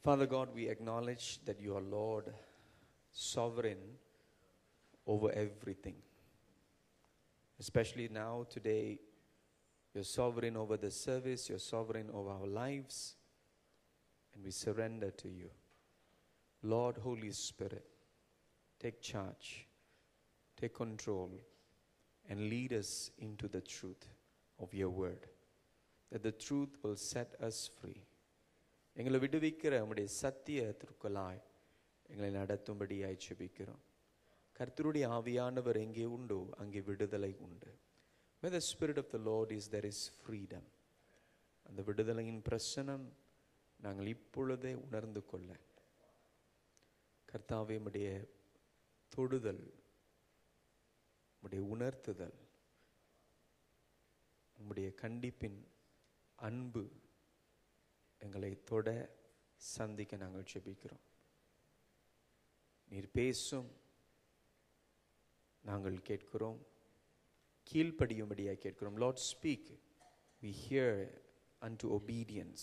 Father God, we acknowledge that you are Lord, sovereign over everything. Especially now, today, you're sovereign over the service, you're sovereign over our lives, and we surrender to you. Lord, Holy Spirit, take charge, take control, and lead us into the truth of your word. That the truth will set us free. எங்களை விடுவிக்கிற உம்முடைய சத்தியத்திற்குள்ளாய் எங்களை நடத்தும்படியாய் செபிக்கிறோம் கர்த்தருடைய ஆவியானவர் எங்கே உண்டோ அங்கே விடுதலை உண்டு Where the Spirit of the Lord is, there is freedom. அந்த விடுதலையின் பிரசனம் நாங்கள் இப்பொழுதே உணர்ந்து கொள்ள கர்த்தாவே உம்முடைய தொடுதல் உம்முடைய உணர்த்துதல் உம்முடைய கண்டிப்பின் அன்பு எங்களை தொட சந்திக்க நாங்கள் செபிக்கிறோம் நீர் பேசும் நாங்கள் கேட்கிறோம் கீழ்ப்படியும்படியாய் கேட்கிறோம் Lord speak we hear unto obedience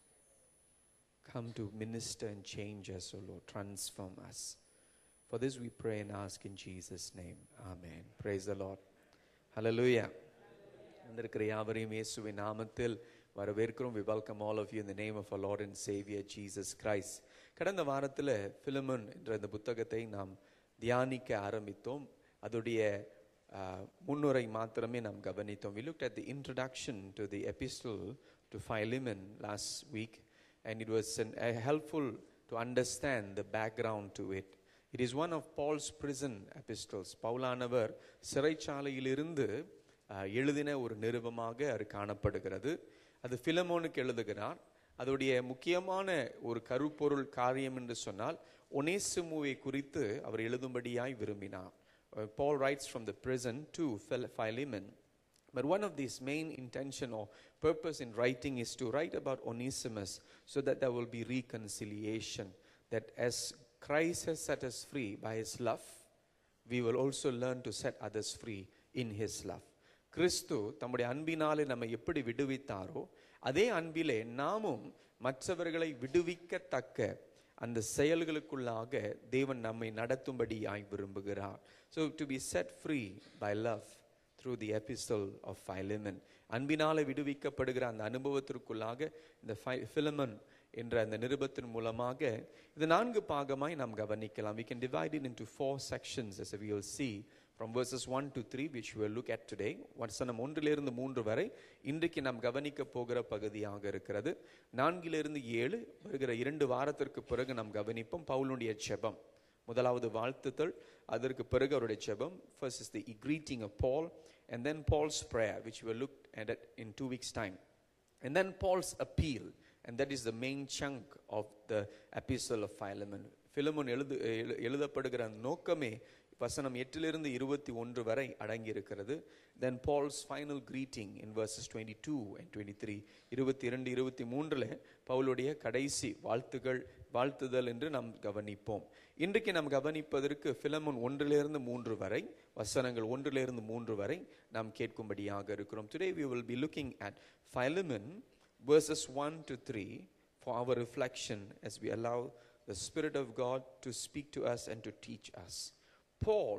come to minister and change us, O Lord, transform us. For this we pray and ask in Jesus' name. Amen. Praise the Lord. Hallelujah. வந்திருக்கிற யாவரையும் இயேசுவின் நாமத்தில் வரவேற்கிறோம் we welcome all of you in the name of our Lord and Savior Jesus Christ. கடந்த வாரத்தில் பிலிமன் என்ற இந்த புத்தகத்தை நாம் தியானிக்க ஆரம்பித்தோம் அதோடைய ஆஹ், முன்னுரை மாத்திரமே நாம் கவனித்தோம் we looked at the introduction to the epistle to Philemon last week and it was an, uh, helpful to understand the background to it. It is one of Paul's prison epistles. பவுலானவர் சிறைச்சாலையிலிருந்து அஹ், எழுதின ஒரு நிருபமாக அது காணப்படுகிறது அது பிலமோனுக்கு எழுதுகிறார் அதோடைய முக்கியமான ஒரு கருப்பொருள் காரியம் என்று சொன்னால் ஒனேசுமுவை குறித்து அவர் எழுதும்படியாய் விரும்பினார் Uh, Paul writes from the prison to Phil- Philemon but one of these main intention or purpose in writing is to write about Onesimus so that there will be reconciliation. That as Christ has set us free by his love, we will also learn to set others free in his love. கிறிஸ்து தம்முடைய அன்பினாலே நம்மை எப்படி விடுவித்தாரோ அதே அன்பிலே நாமும் மற்றவர்களை விடுவிக்கத்தக்க அந்த செயல்களுக்குள்ளாக தேவன் நம்மை நடத்தும்படியாய் விரும்புகிறார் so to be set free by love through the epistle of Philemon. அன்பினாலே விடுவிக்கப்படுகிற அந்த அனுபவத்திற்குள்ளாக இந்த Phi- Philemon என்ற அந்த நிருபத்தின் மூலமாக இது நான்கு பாகமாய் நாம் கவனிக்கலாம் we can divide it into four sections as we will see from verses 1 to 3 which we will look at today வசனம் ஒன்றிலிருந்து மூன்று வரை இன்றைக்கு நாம் கவனிக்க போகிற பகுதியாக இருக்கிறது நான்கிலிருந்து ஏழு வருகிற இரண்டு வாரத்திற்கு பிறகு நாம் கவனிப்போம் பவுலுடைய ஜெபம் முதலாவது வாழ்த்துதல் அதற்கு பிறகு அவருடைய ஜெபம் first is the greeting of Paul and then Paul's prayer which we will look at it in two weeks time and then Paul's appeal and that is the main chunk of the epistle of Philemon பிலமோன் எழுது எழு- எழுதப்படுகிற அந்த நோக்கமே வசனம் எட்டிலிருந்து இருபத்தி ஒன்று வரை அடங்கியிருக்கிறது then Paul's final greeting in verses 22 and 23 இருபத்தி இரண்டு இருபத்தி மூன்றில் பவுலுடைய கடைசி வாழ்த்துகள் வாழ்த்துதல் என்று நாம் கவனிப்போம் இன்றைக்கு நாம் கவனிப்பதற்கு பிலமோன் ஒன்றிலிருந்து மூன்று வரை வசனங்கள் ஒன்றிலிருந்து மூன்று வரை நாம் கேட்கும்படியாக இருக்கிறோம் today we will be looking at Philemon verses 1 to 3 for our reflection as we allow the Spirit of God to speak to us and to teach us. Paul,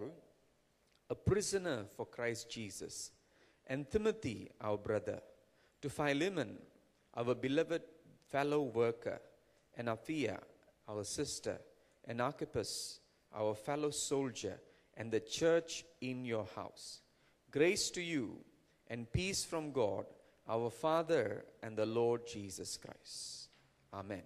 a prisoner for Christ Jesus, and Timothy, our brother, to Philemon, our beloved fellow worker, and Apphia, our sister, and Archippus, our fellow soldier, and the church in your house. Grace to you and peace from God, our Father, and the Lord Jesus Christ. Amen.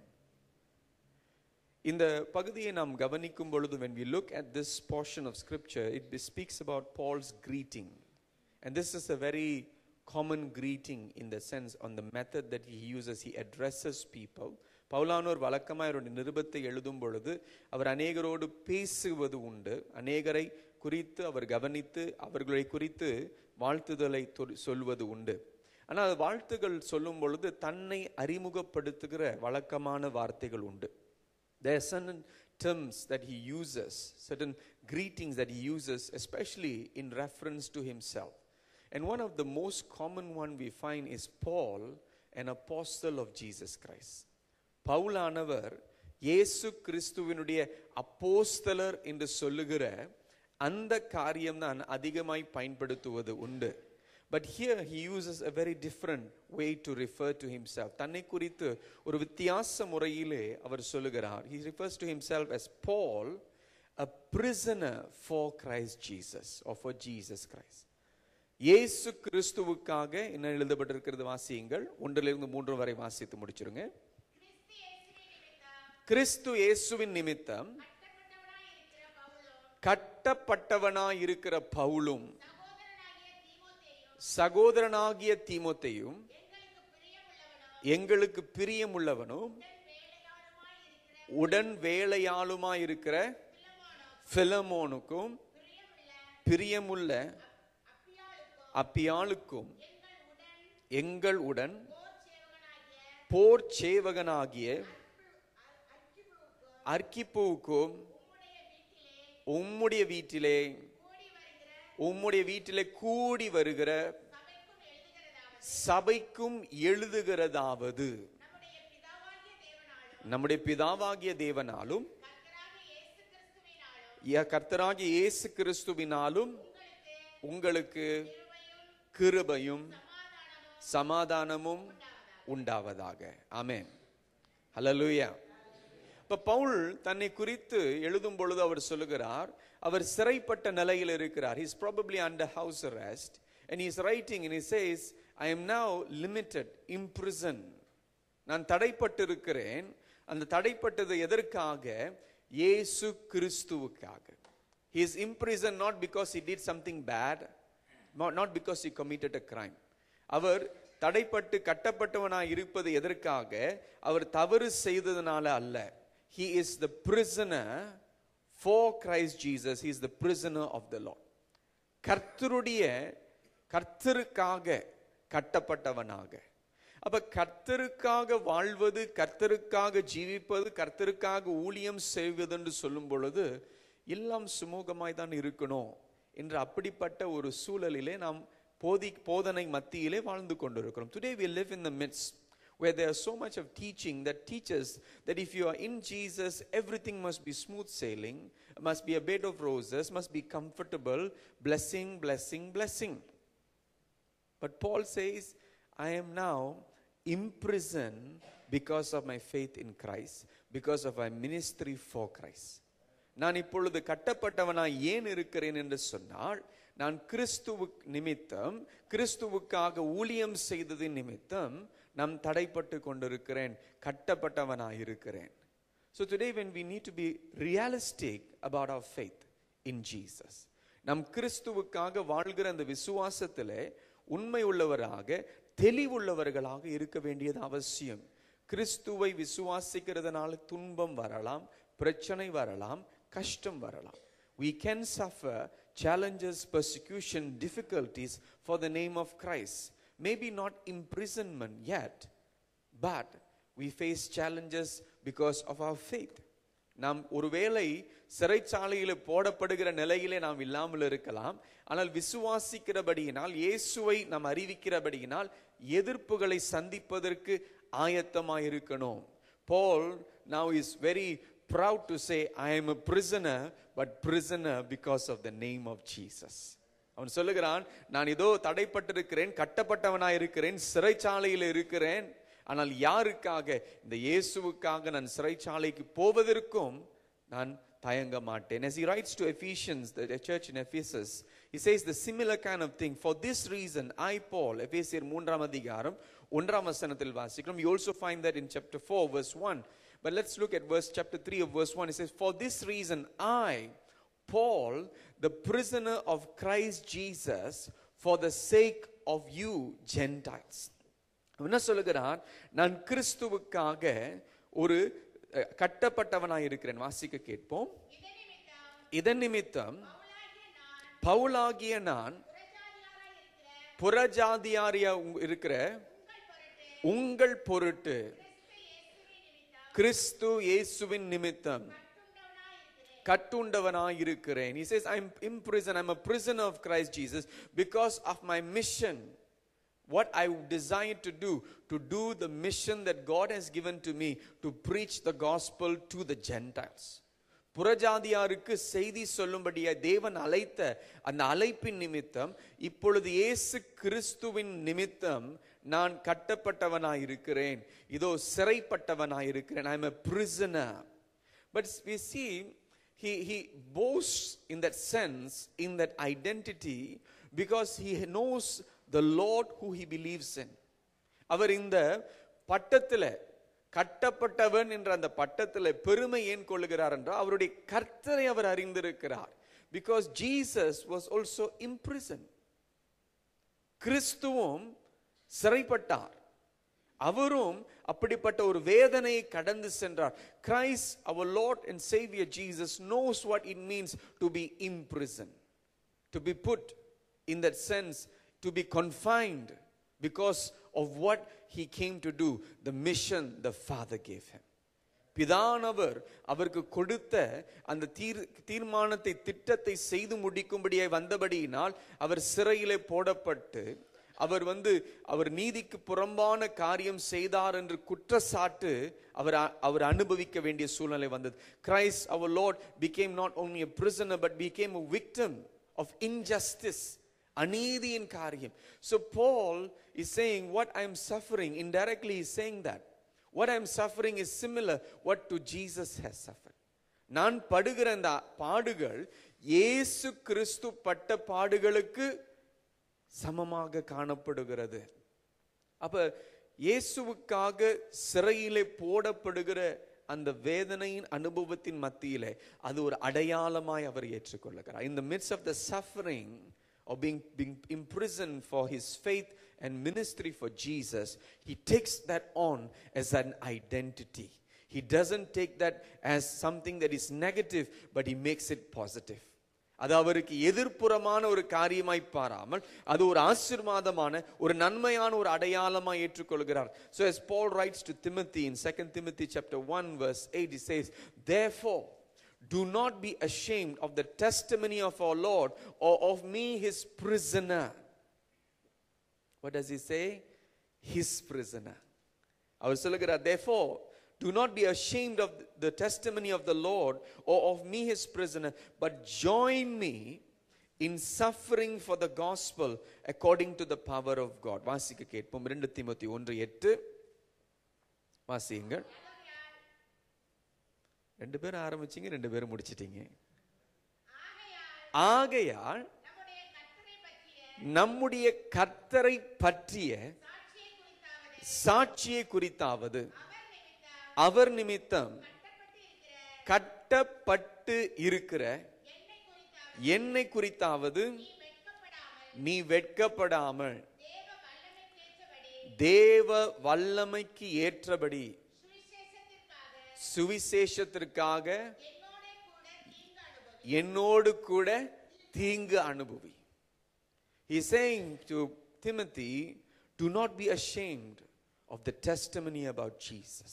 இந்த பகுதியை நாம் கவனிக்கும் பொழுது when we look at this portion of scripture it speaks about Paul's greeting and this is a very common greeting in the sense on the method that he uses he addresses people பவுலானோர் வழக்கமாக அவருடைய நிருபத்தை எழுதும் பொழுது அவர் அநேகரோடு பேசுவது உண்டு அநேகரை குறித்து அவர் கவனித்து அவர்களை குறித்து வாழ்த்துதலை தொ- சொல்வது உண்டு ஆனால் வாழ்த்துகள் சொல்லும் பொழுது தன்னை அறிமுகப்படுத்துகிற வழக்கமான வார்த்தைகள் உண்டு There are certain terms that he uses, certain greetings that he uses, especially in reference to himself. And one of the most common one we find is Paul, an apostle of Jesus Christ. பவுலானவர் இயேசு கிறிஸ்துவினுடைய அப்போஸ்தலர் என்று சொல்லுகிற அந்த காரியம்தான் அதிகமாய் பயன்படுத்துவது உண்டு but here he uses a very different way to refer to himself தன்னை குறித்து ஒரு வித்தியாச முறையிலே அவர் சொல்லுகிறார் he refers to himself as Paul a prisoner for Christ Jesus or for Jesus Christ இயேசு கிறிஸ்துவுக்காக என்ன எழுதப்பட்டிருக்கிறது வாசியுங்கள் ஒன்றிலிருந்து மூன்று வரை வாசித்து முடிச்சிருங்க கிறிஸ்து இயேசுவின் நிமித்தம் கட்டப்பட்டவனாய் இருக்கிற பவுலும் சகோதரனாகிய தீமோத்தேயும் எங்களுக்கு பிரியமுள்ளவனும் உடன் வேலையாளுமாய் இருக்கிற பிலமோனுக்கும் பிரியமுள்ள அப்பியாளுக்கும் எங்கள் உடன் போர் சேவகனாகிய அர்க்கிப்புவுக்கும் உம்முடைய வீட்டிலே உம்முடைய வீட்டிலே கூடி வருகிற சபைக்கும் எழுதுகிறதாவது நம்முடைய பிதாவாகிய தேவனாலும் ய- கர்த்தராகிய இயேசு கிறிஸ்துவினாலும் உங்களுக்கு கிருபையும் சமாதானமும் உண்டாவதாக ஆமென் ஹalleluya இப்ப பவுல் தன்னை குறித்து எழுதும் பொழுது அவர் சொல்லுகிறார் அவர் சிறைப்பட்ட நிலையில் இருக்கிறார் is probably under house arrest and he is writing and he says i am now limited imprisoned நான் தடைப்பட்டிருக்கிறேன் அந்த தடைப்பட்டது எதற்காக இயேசு கிறிஸ்துவுக்காக he is imprisoned not because he did something bad not not because he committed a crime அவர் தடைப்பட்டு கட்டப்பட்டவனாய் இருப்பது எதற்காக அவர் தவறு செய்ததனால அல்ல he is the prisoner for Christ Jesus he is the prisoner of the Lord கர்த்தருடைய கர்த்தருக்காக கட்டப்பட்டவனாக அப்ப கர்த்தருக்காக வாழ்வது கர்த்தருக்காக ஜீவிப்பது கர்த்தருக்காக ஊழியம் செய்வது என்று சொல்லும் பொழுது எல்லாம் சுமூகமாய் தான் இருக்கணும் என்று அப்படிப்பட்ட ஒரு சூழலிலே நாம் போதி போதனை மத்தியிலே வாழ்ந்து கொண்டிருக்கிறோம் today we live in the midst where there's so much of teaching that teaches that if you are in Jesus, everything must be smooth sailing, must be a bed of roses, must be comfortable, blessing, blessing, blessing. But Paul says, I am now imprisoned because of my faith in Christ, because of my ministry for Christ. நான் இப்பொழுது கட்டப்பட்டவனாய் ஏன் இருக்கிறேன் என்று சொன்னால் நான் கிறிஸ்துவு நிமித்தம் கிறிஸ்துவுக்காக ஊழியம் செய்ததின் நிமித்தம் நாம் தடைப்பட்டு கொண்டிருக்கிறேன் கட்டப்பட்டவனாய் இருக்கிறேன் So today when we need to be realistic about our faith in Jesus நம் கிறிஸ்துவுக்காக வாழ்கிற அந்த விசுவாசத்திலே உண்மை உள்ளவராக தெளிவுள்ளவர்களாக இருக்க வேண்டியது அவசியம் கிறிஸ்துவை விசுவாசிக்கிறதுனால துன்பம் வரலாம் பிரச்சனை வரலாம் கஷ்டம் வரலாம் we can suffer challenges persecution difficulties for the name of Christ maybe not imprisonment yet but we face challenges because of our faith நாம் ஒருவேளை சிறைச்சாலையில் போடப்படுகிற நிலையிலே நாம் இல்லாமல் இருக்கலாம் ஆனால் விசுவாசிக்கிறபடியினால் இயேசுவை நாம் அறிவிக்கிறபடியினால் எதிர்ப்புகளை சந்திப்பதற்கு ஆயத்தமாயிருக்கணும் Paul now is very proud to say I am a prisoner but prisoner because of the name of Jesus அவன் சொல்லுகிறான் நான் இதோ தடைப்பட்டிருக்கிறேன் கட்டப்பட்டவனாய் இருக்கிறேன் சிறைச்சாலையில் இருக்கிறேன் ஆனால் யாருக்காக இந்த இயேசுவுக்காக நான் சிறைச்சாலைக்கு போவதற்கும் நான் தயங்க மாட்டேன் as he writes to Ephesians the, the church in Ephesus he says the similar kind of thing for this reason I Paul எபேசியர் மூன்றாம் அதிகாரம் ஒன்றாம் வசனத்தில் வாசிக்கிறோம் you also find that in chapter 4 verse 1 but let's look at verse chapter 3 of verse 1 it says for this reason I Paul the prisoner of Christ Jesus for the sake of you Gentiles அவன் என்ன சொல்லுகிறான் நான் கிறிஸ்துவுக்காக ஒரு அஹ், கட்டப்பட்டவனாய் இருக்கிறேன் வாசிக்க கேட்போம் இதன் நிமித்தம் பவுலாகிய நான் புறஜாதியாரியா உங்க- இருக்கிற உங்கள் பொருட்டு கிறிஸ்து இயேசுவின் நிமித்தம் கட்டுண்டவனாய் இருக்கிறேன் he says i'm imprisoned i'm a prisoner of christ jesus because of my mission what I desire to do, to do the mission that God has given to me to preach the gospel to the Gentiles. புறஜாதியாருக்கு செய்தி சொல்லும்படியாய் தேவன் அழைத்த அந்த அழைப்பின் நிமித்தம் இப்பொழுது இயேசு கிறிஸ்துவின் நிமித்தம் நான் கட்டப்பட்டவனாய் இருக்கிறேன் இதோ சிறைப்பட்டவனாய் இருக்கிறேன் I am a prisoner but we see he he boasts in that sense in that identity because he knows the lord who he believes in அவர் இந்த பட்டத்தில் கட்டப்பட்டவன் என்ற அந்த பட்டத்தில் பெருமை ஏன் கொள்ளுகிறார் என்றால் அவருடைய கர்த்தரை அவர் அறிந்திருக்கிறார் because Jesus was also imprison கிறிஸ்துவும் சிறைப்பட்டார் அவரும் அப்படிப்பட்ட ஒரு வேதனையை கடந்து சென்றார் கிரைஸ்ட் அவர் Lord and saviour Jesus knows what it means to be in prison to be put in that sense to be confined because of what he came to do the mission the father gave him பிதானவர் அவருக்கு கொடுத்த அந்த தீர் தீர்மானத்தை திட்டத்தை செய்து முடிக்கும்படியாய் வந்தபடியினால் அவர் சிறையிலே போடப்பட்டு அவர் வந்து அவர் நீதிக்கு புறம்பான காரியம் செய்தார் என்று குற்றச்சாட்டு அவர் அ- அவர் அனுபவிக்க வேண்டிய சூழ்நிலை வந்தது கிரைஸ்ட் அவர் Lord became not only a prisoner but became a victim of injustice அநீதியின் காரியம் so paul is saying what i am suffering indirectly he is saying that what i am suffering is similar what to jesus has suffered நான் படுகிற அந்த பாடுகள் இயேசு கிறிஸ்து பட்ட பாடுகளுக்கு சமமாக காணப்படுகிறது அப்ப இயேசுவுக்காக சிறையிலே போடப்படுகிற அந்த வேதனையின் அனுபவத்தின் மத்தியிலே அது ஒரு அடையாளமாய் அவர் ஏற்றுக்கொள்ளுகிறார் in the midst of the suffering of being, being imprisoned for his faith and ministry for Jesus he takes that on as an identity he doesn't take that as something that is negative but he makes it positive அது அவருக்கு எதிர்ப்புறமான ஒரு காரியமாய் பாராமல் அது ஒரு ஆசீர்வாதமான ஒரு நன்மையான ஒரு அடையாளமாய் ஏற்றுக்கொள்கிறார் so as paul writes to timothy in 2 timothy chapter 1 verse 8 he says therefore do not be ashamed of the testimony of our lord or of me his prisoner what does he say his prisoner அவர் சொல்லுகிறார் therefore do not be ashamed of the testimony of the lord or of me his prisoner but join me in suffering for the gospel according to the power of god வாசிக்க கேட்போம் 2 தீமோத்தி 1 8 வாசியுங்கள் ரெண்டு பேரும் ஆரம்பிச்சீங்க ரெண்டு பேரும் முடிச்சிட்டீங்க ஆகையால் நம்முடைய கர்த்தரை பற்றிய சாட்சியை குறித்தாவது அவர் நிமித்தம் கட்டப்பட்டு இருக்கிற என்னை குறித்தாவது நீ வெட்கப்படாமல் தேவ வல்லமைக்கு ஏற்றபடி சுவிசேஷத்திற்காக என்னோடு கூட தீங்கு அனுபவி He's saying to Timothy, do not be ashamed of the testimony about Jesus.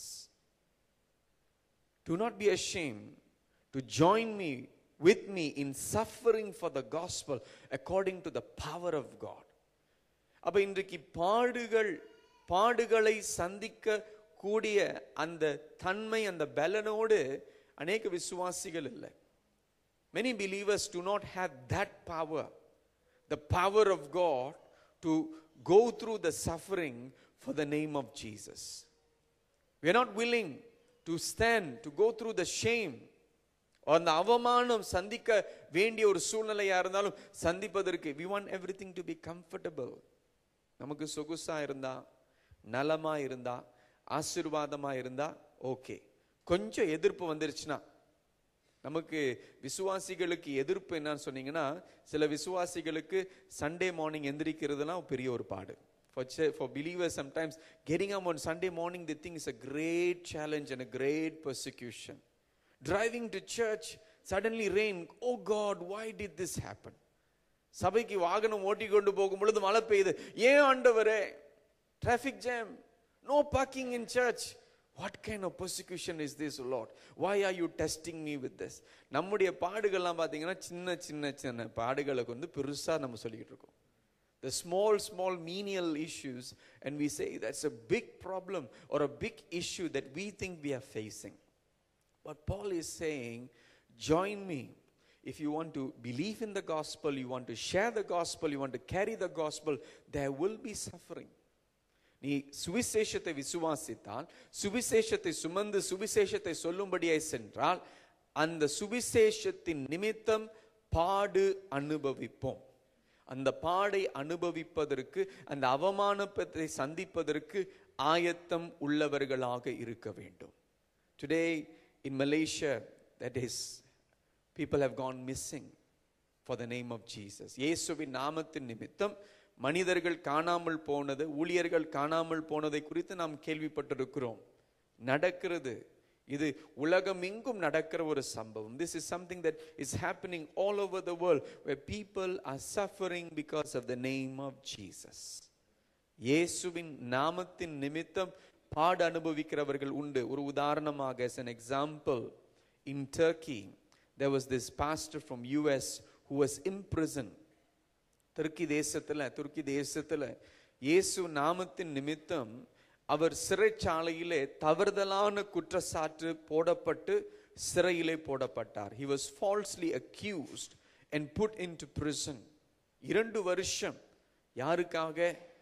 Do not be ashamed to join me with me in suffering for the gospel according to the power of God. அப்ப இன்றைக்கு பாடுகள் பாடுகளை சந்திக்க கூடிய அந்த தன்மை அந்த பலனோடு அநேக விசுவாசிகள் இல்லை Many believers do not have that power, the power of God to go through the suffering for the name of Jesus. We are not willing to stand, to go through the shame. அந்த அவமானம் சந்திக்க வேண்டிய ஒரு சூழ்நிலையா இருந்தாலும் சந்திப்பதற்கு we want everything to be comfortable நமக்கு சொகுசா இருந்தா நலமா இருந்தா ஆசீர்வாதமா இருந்தா ஓகே கொஞ்சம் எதிர்ப்பு வந்துருச்சுன்னா நமக்கு விசுவாசிகளுக்கு எதிர்ப்பு என்னன்னு சொன்னீங்கன்னா சில விசுவாசிகளுக்கு சண்டே மார்னிங் எந்திரிக்கிறதுலாம் பெரிய ஒரு பாடு For, ch- for believers, sometimes getting up on Sunday morning, they think is a great challenge and a great persecution. Driving to church, suddenly rain. Oh God, why did this happen? சபைக்கு வாகனம் ஓட்டி கொண்டு போகும் பொழுது மழை பெய்யுது ஏன் ஆண்டவரே traffic jam no parking in church what kind of persecution is this Lord why are you testing me with this நம்முடைய பாடுகள்லாம் பார்த்தீங்கன்னா சின்ன சின்ன சின்ன பாடுகளுக்கு வந்து பெருசாக நம்ம சொல்லிக்கிட்டு இருக்கோம் the small, small menial issues, and we say that's a big problem or a big issue that we think we are facing. But Paul is saying, join me. If you want to believe in the gospel, you want to share the gospel, you want to carry the gospel, there will be suffering. நீ சுவிசேஷத்தை விசுவாசித்தால் சுவிசேஷத்தை சுமந்து சுவிசேஷத்தை சொல்லும்படியாய் சென்றால் அந்த சுவிசேஷத்தின் நிமித்தம் பாடு அனுபவிப்போம் அந்த பாடை அனுபவிப்பதற்கு அந்த அவமானத்தை சந்திப்பதற்கு ஆயத்தம் உள்ளவர்களாக இருக்க வேண்டும் today in Malaysia that is people have gone missing for the name of Jesus. இயேசுவின் நாமத்தின் நிமித்தம் மனிதர்கள் காணாமல் போனது ஊழியர்கள் காணாமல் போனதை குறித்து நாம் கேள்விப்பட்டிருக்கிறோம் நடக்கிறது இது உலகமெங்கும் நடக்கிற ஒரு சம்பவம் this is something that is happening all over the world where people are suffering because of the name of Jesus இயேசுவின் நாமத்தின் நிமித்தம் பாடு அனுபவிக்கிறவர்கள் உண்டு ஒரு உதாரணமாக as an example in Turkey there was this pastor from US who was imprisoned துருக்கி தேசத்துல துருக்கி தேசத்துல இயேசு நாமத்தின் நிமித்தம் அவர் சிறைச்சாலையிலே தவறுதலான குற்றச்சாட்டு போடப்பட்டு சிறையிலே போடப்பட்டார் he was falsely accused and put into prison இரண்டு வருஷம் யாருக்காக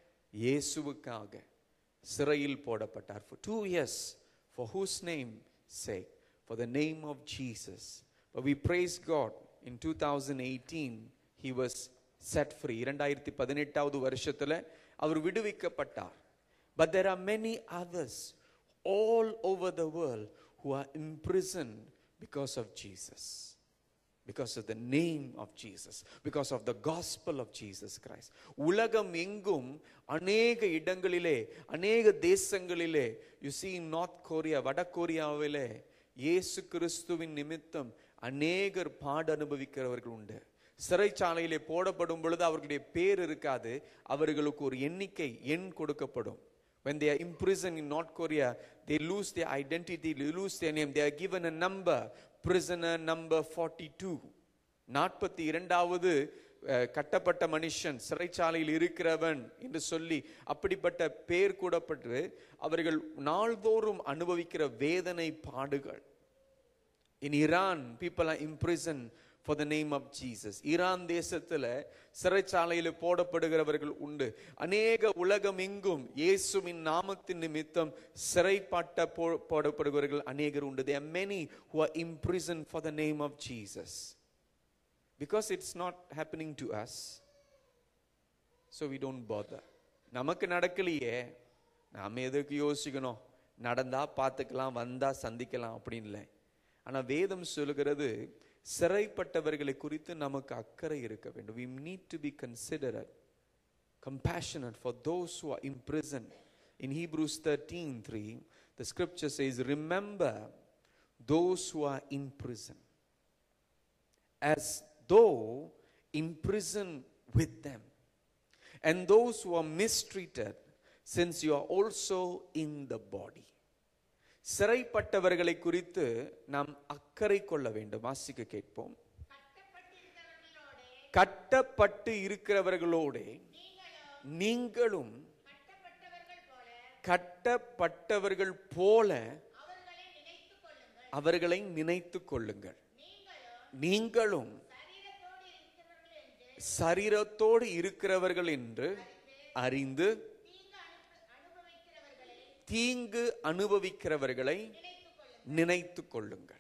இயேசுவுக்காக சிறையில் போடப்பட்டார் for two years for whose name sake for the name of Jesus but we praise God in 2018 he was set free இரண்டாயிரத்தி பதினெட்டாவது வருஷத்துல அவர் விடுவிக்கப்பட்டார் but there are many others all over the world who are imprisoned because of Jesus because of the name of Jesus because of the gospel of Jesus Christ உலகம் எங்கும் அநேக இடங்களிலே அநேக தேசங்களிலே you see in North Korea வட கொரியாவிலே இயேசு கிறிஸ்துவின் நிமித்தம் அநேகர் பாடு அனுபவிக்கிறவர்கள் உண்டு சிறைச்சாலையிலே போடப்படும் பொழுது அவர்களுடைய பேர் இருக்காது அவர்களுக்கு ஒரு எண்ணிக்கை எண் கொடுக்கப்படும் when they are imprisoned in North Korea, they lose their identity, they lose their name. They are given a number, prisoner number 42. நாற்பத்தி இரண்டாவது அஹ், கட்டப்பட்ட மனுஷன் சிறைச்சாலையில் இருக்கிறவன் என்று சொல்லி அப்படிப்பட்ட பேர் கூடப்பட்டு அவர்கள் நாள்தோறும் அனுபவிக்கிற வேதனை பாடுகள் In Iran, people are imprisoned for the name of Jesus. Iran தேசத்துல சிறைச்சாலையில் போடப்படுகிறவர்கள் உண்டு அநேக உலகம் எங்கும் இயேசுவின் நாமத்தின் நிமித்தம் சிறைப்பட்ட போ- போடப்படுகிறவர்கள் அநேகர் உண்டு there are many who are imprisoned for the name of Jesus because it's not happening to us so we don't bother நமக்கு நடக்கலையே நாம எதுக்கு யோசிக்கணும் நடந்தா பார்த்துக்கலாம் வந்தா சந்திக்கலாம் அப்படின்னு இல்லை ஆனா வேதம் சொல்லுகிறது சிறைப்பட்டவர்களை குறித்து நமக்கு அக்கறை இருக்க வேண்டும் we need to be considerate compassionate for those who are imprisoned in hebrews 13:3 the scripture says remember those who are in prison as though in prison with them and those who are mistreated since you are also in the body சிறைப்பட்டவர்களை குறித்து நாம் அக்கறை கொள்ள வேண்டும் வாசிக்க கேட்போம் கட்டப்பட்டு இருக்கிறவர்களோட நீங்களும் கட்டப்பட்டவர்கள் போல அவர்களை நினைத்துக் கொள்ளுங்கள் நீங்களும் சரீரத்தோடு இருக்கிறவர்கள் என்று அறிந்து தீங்கு அனுபவிக்கிறவர்களை நினைத்துக் கொள்ளுங்கள்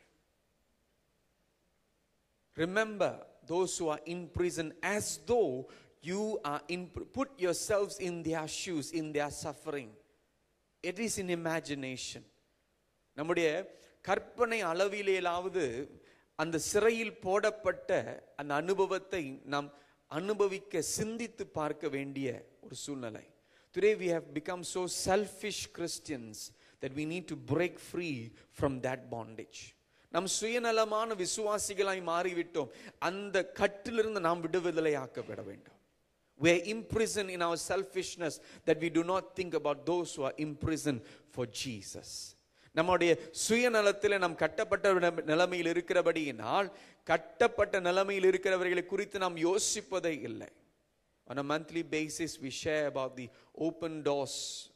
remember those who are in prison as though you are in put yourselves in their shoes in their suffering it is in imagination நம்முடைய கற்பனை அளவிலேயாவது அந்த சிறையில் போடப்பட்ட அந்த அனுபவத்தை நாம் அனுபவிக்க சிந்தித்து பார்க்க வேண்டிய ஒரு சூழ்நிலை Today we have become so selfish Christians that we need to break free from that bondage. நம் சுயநலமான விசுவாசிகளாய் மாறிவிட்டோம் அந்த கட்டிலிருந்து நாம் விடுதலை ஆக்கப்பட வேண்டும் We are imprisoned in our selfishness that we do not think about those who are imprisoned for Jesus. நம்முடைய சுயநலத்தில் நாம் கட்டப்பட்ட நில- நிலைமையில் இருக்கிறபடியினால் கட்டப்பட்ட நிலைமையில் இருக்கிறவர்களை குறித்து நாம் யோசிப்பதே இல்லை On a monthly basis, we share about the open doors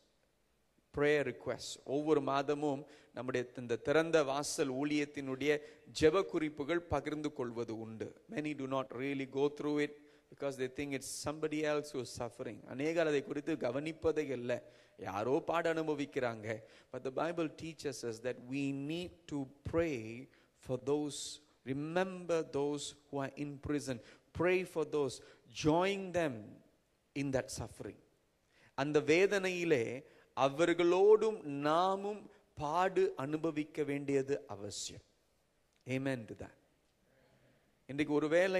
prayer requests. ஒவ்வொரு மாதமும் நம்முடைய இந்த திறந்த வாசல் ஊழியத்தினுடைய ஜெப குறிப்புகள் பகிர்ந்து கொள்வது உண்டு many do not really go through it because they think it's somebody else who is suffering அநேகர் அதை குறித்து கவனிப்பதே இல்லை யாரோ பாட அனுபவிக்கிறாங்க but the bible teaches us that we need to pray for those remember those who are in prison pray for those join them in that suffering அந்த வேதனையிலே அவர்களோடும் நாமும் பாடு அனுபவிக்க வேண்டியது அவசியம் Amen to that. இன்றைக்கு ஒருவேளை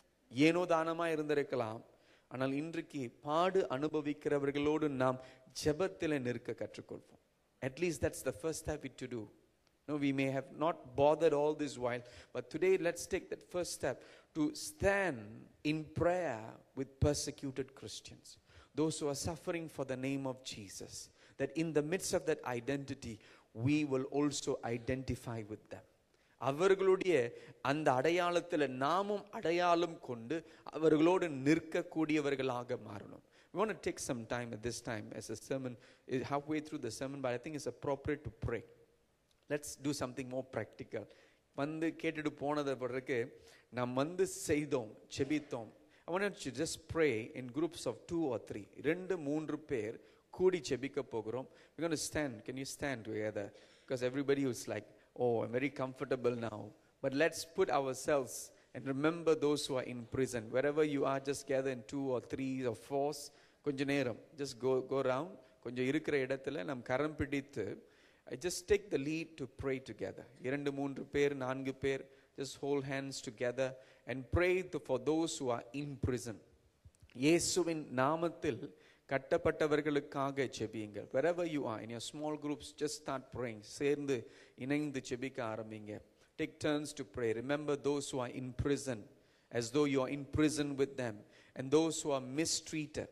ஏனோ தானமா இருந்திருக்கலாம் ஆனால் இன்றைக்கு பாடு அனுபவிக்கிறவர்களோடு நாம் ஜெபத்தில் நிற்க கற்றுக்கொள்வோம் at least that's the first habit to do No, we may have not bothered all this while, but today let's take that first step to stand in prayer with persecuted Christians, those who are suffering for the name of Jesus. That in the midst of that identity, we will also identify with them. அவர்களுடைய அந்த அடையாளத்தில் நாமும் அடையாளம் கொண்டு அவர்களோடு நிற்கக்கூடியவர்களாக மாறணும் We want to take some time at this time as a sermon, eh, halfway through the sermon, but I think it's appropriate to pray. Let's do something more practical வந்து கேட்டுட்டு போனதை பிறகு நாம் வந்து செய்தோம் செபித்தோம் I want you to just pray in groups of two or three. ரெண்டு மூன்று பேர் கூடி செபிக்க போகிறோம் we're going to stand can you stand together because everybody was like oh i'm very comfortable now but let's put ourselves and remember those who are in prison wherever you are just gather in two or three or fours கொஞ்ச நேரம் just go go around கொஞ்சம் இருக்கிற இடத்துல நாம் கரம் பிடித்து I just take the lead to pray together. இரண்டு மூன்று பேர் நான்கு பேர் just hold hands together and pray to- for those who are in prison. இயேசுவின் நாமத்தில் கட்டப்பட்டவர்களுக்காக ஜெபியுங்கள் wherever you are in your small groups just start praying சேர்ந்து இணைந்து ஜெபிக்க ஆரம்பிங்க take turns to pray remember those who are in prison as though you are in prison with them and those who are mistreated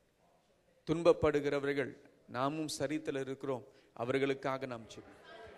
துன்பப்படுகிறவர்கள் நாமும் சரித்தில் இருக்கிறோம் அவர்களுக்காக நாம் ஜெபி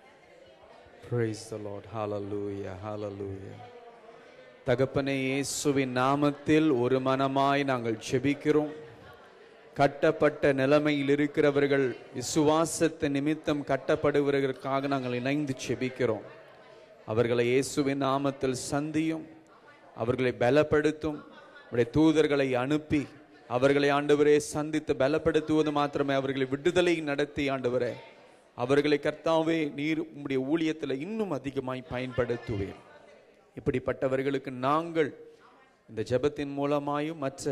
Praise the Lord. Hallelujah. Hallelujah. தகப்பனே இயேசுவின் நாமத்தில் ஒரு மனமாய் நாங்கள் ஜெபிக்கிறோம் கட்டப்பட்ட நிலைமையில் இருக்கிறவர்கள் விசுவாசத்தை நிமித்தம் கட்டப்படுவதற்காக நாங்கள் இணைந்து ஜெபிக்கிறோம் அவர்களை இயேசுவின் நாமத்தில் சந்தியும் அவர்களை பலப்படுத்தும் உடைய தூதர்களை அனுப்பி அவர்களை ஆண்டவரே சந்தித்து பலப்படுத்துவது மாத்திரமே அவர்களை விடுதலை நடத்தி ஆண்டவரே அவர்களை கர்த்தாவே நீர் உம்முடைய ஊழியத்தில் இன்னும் அதிகமாய் பயன்படுத்துவேன் இப்படிப்பட்டவர்களுக்கு நாங்கள் இந்த ஜெபத்தின் மூலமாயும் மற்ற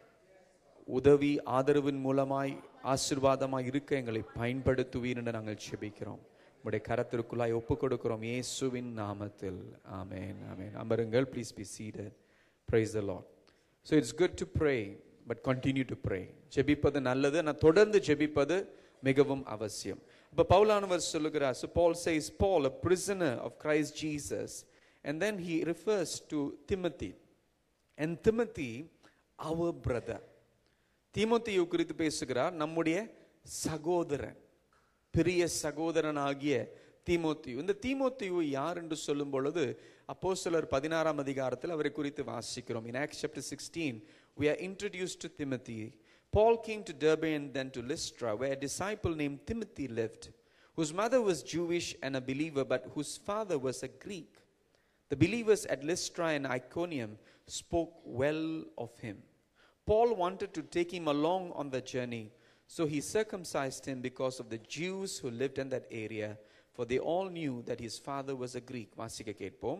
உதவி ஆதரவின் மூலமாய் ஆசீர்வாதமாய் இருக்க எங்களை பயன்படுத்துவீர் என்று நாங்கள் செபிக்கிறோம் உடைய கரத்திற்குள்ளாய் ஒப்பு கொடுக்கிறோம் இயேசுவின் நாமத்தில் ஆமென் ஆமென் அமருங்கள் please be seated praise the Lord so it's good to pray but continue to pray ஜெபிப்பது நல்லது நான் தொடர்ந்து ஜெபிப்பது மிகவும் அவசியம் இப்போ பவுலானவர் சொல்லுகிறார் so paul says paul a prisoner of christ jesus and then he refers to timothy and timothy our brother தீமோத்தேயு குறித்து பேசுகிறார் நம்முடைய சகோதரன் பெரிய சகோதரனாகிய தீமோத்தேயு இந்த தீமோத்தேயு யார் என்று சொல்லும் பொழுது அப்போஸ்தலர் பதினாறாம் அதிகாரத்தில் அவரை குறித்து வாசிக்கிறோம் in acts chapter 16 we are introduced to timothy paul came to derbe and then to lystra where a disciple named timothy lived whose mother was jewish and a believer but whose father was a greek the believers at lystra and iconium spoke well of him Paul wanted to take him along on the journey, so he circumcised him because of the Jews who lived in that area, for they all knew that his father was a Greek. வாசிக்க கேட்போம்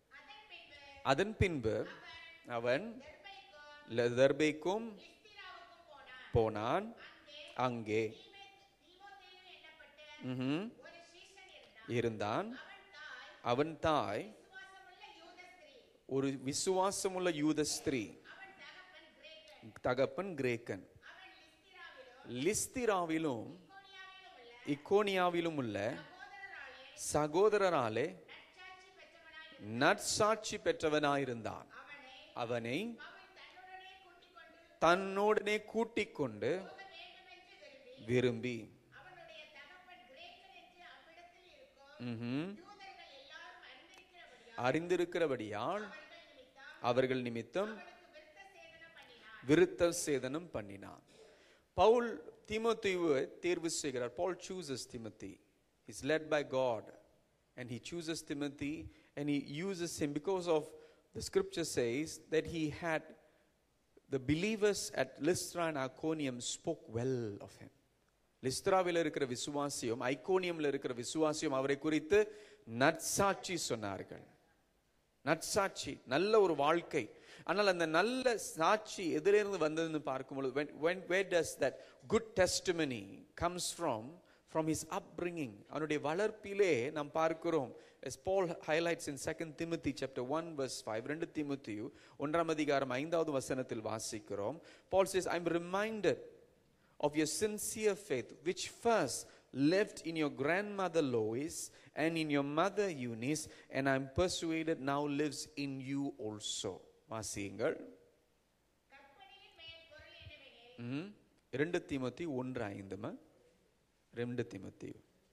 அதன் பின்பு அவன் லெதர்பேக்கும் போனான் அங்கே ம்ஹும், இருந்தான் அவன் தாய் ஒரு விசுவாசமுள்ள யூத ஸ்திரீ தகப்பன் கிரேக்கன் லிஸ்திராவிலும் இக்கோனியாவிலும் உள்ள சகோதரராலே நற்சாட்சி பெற்றவனாயிருந்தான் அவனை தன்னோடனே கூட்டிக் கொண்டு விரும்பி ம்ஹும். அறிந்திருக்கிறபடியால் அவர்கள் நிமித்தம் விருத்தல் சேதனம் பண்ணினான் பவுல் தீமோத்தேயுவை தேர்வு செய்கிறார் Paul chooses Timothy is led by god and he chooses timothy and he uses him because of the scripture says that he had the believers at lystra and iconium spoke well of him லிஸ்திராவில் இருக்கிற விசுவாசியும் ஐகோனியம்ல இருக்கிற விசுவாசியும் அவரை குறித்து நற்சாட்சி சொன்னார்கள் நற்சாட்சி நல்ல ஒரு வாழ்க்கை ஆனால் அந்த நல்ல சாட்சி எதிலிருந்து வந்ததுன்னு பார்க்கும்பொழுது when, when, where does that good testimony comes from from his upbringing அவனுடைய வளர்ப்பிலே நாம் பார்க்கிறோம் as Paul highlights in 2 Timothy chapter 1 verse 5 ரெண்டு தீமோத்தேயு ஒன்றாம் அதிகாரம் ஐந்தாவது வசனத்தில் வாசிக்கிறோம் Paul says I'm reminded of your sincere faith, which first lived in your grandmother Lois and in your mother Eunice, and I'm persuaded now lives in you also. வாசியுங்கள் கற்பனையின் மேல் பொருள் என்னவெனில் ம். இரண்டு தீமோத்தி ஒன்று ஐந்துமா ரெண்டு தீமோத்தி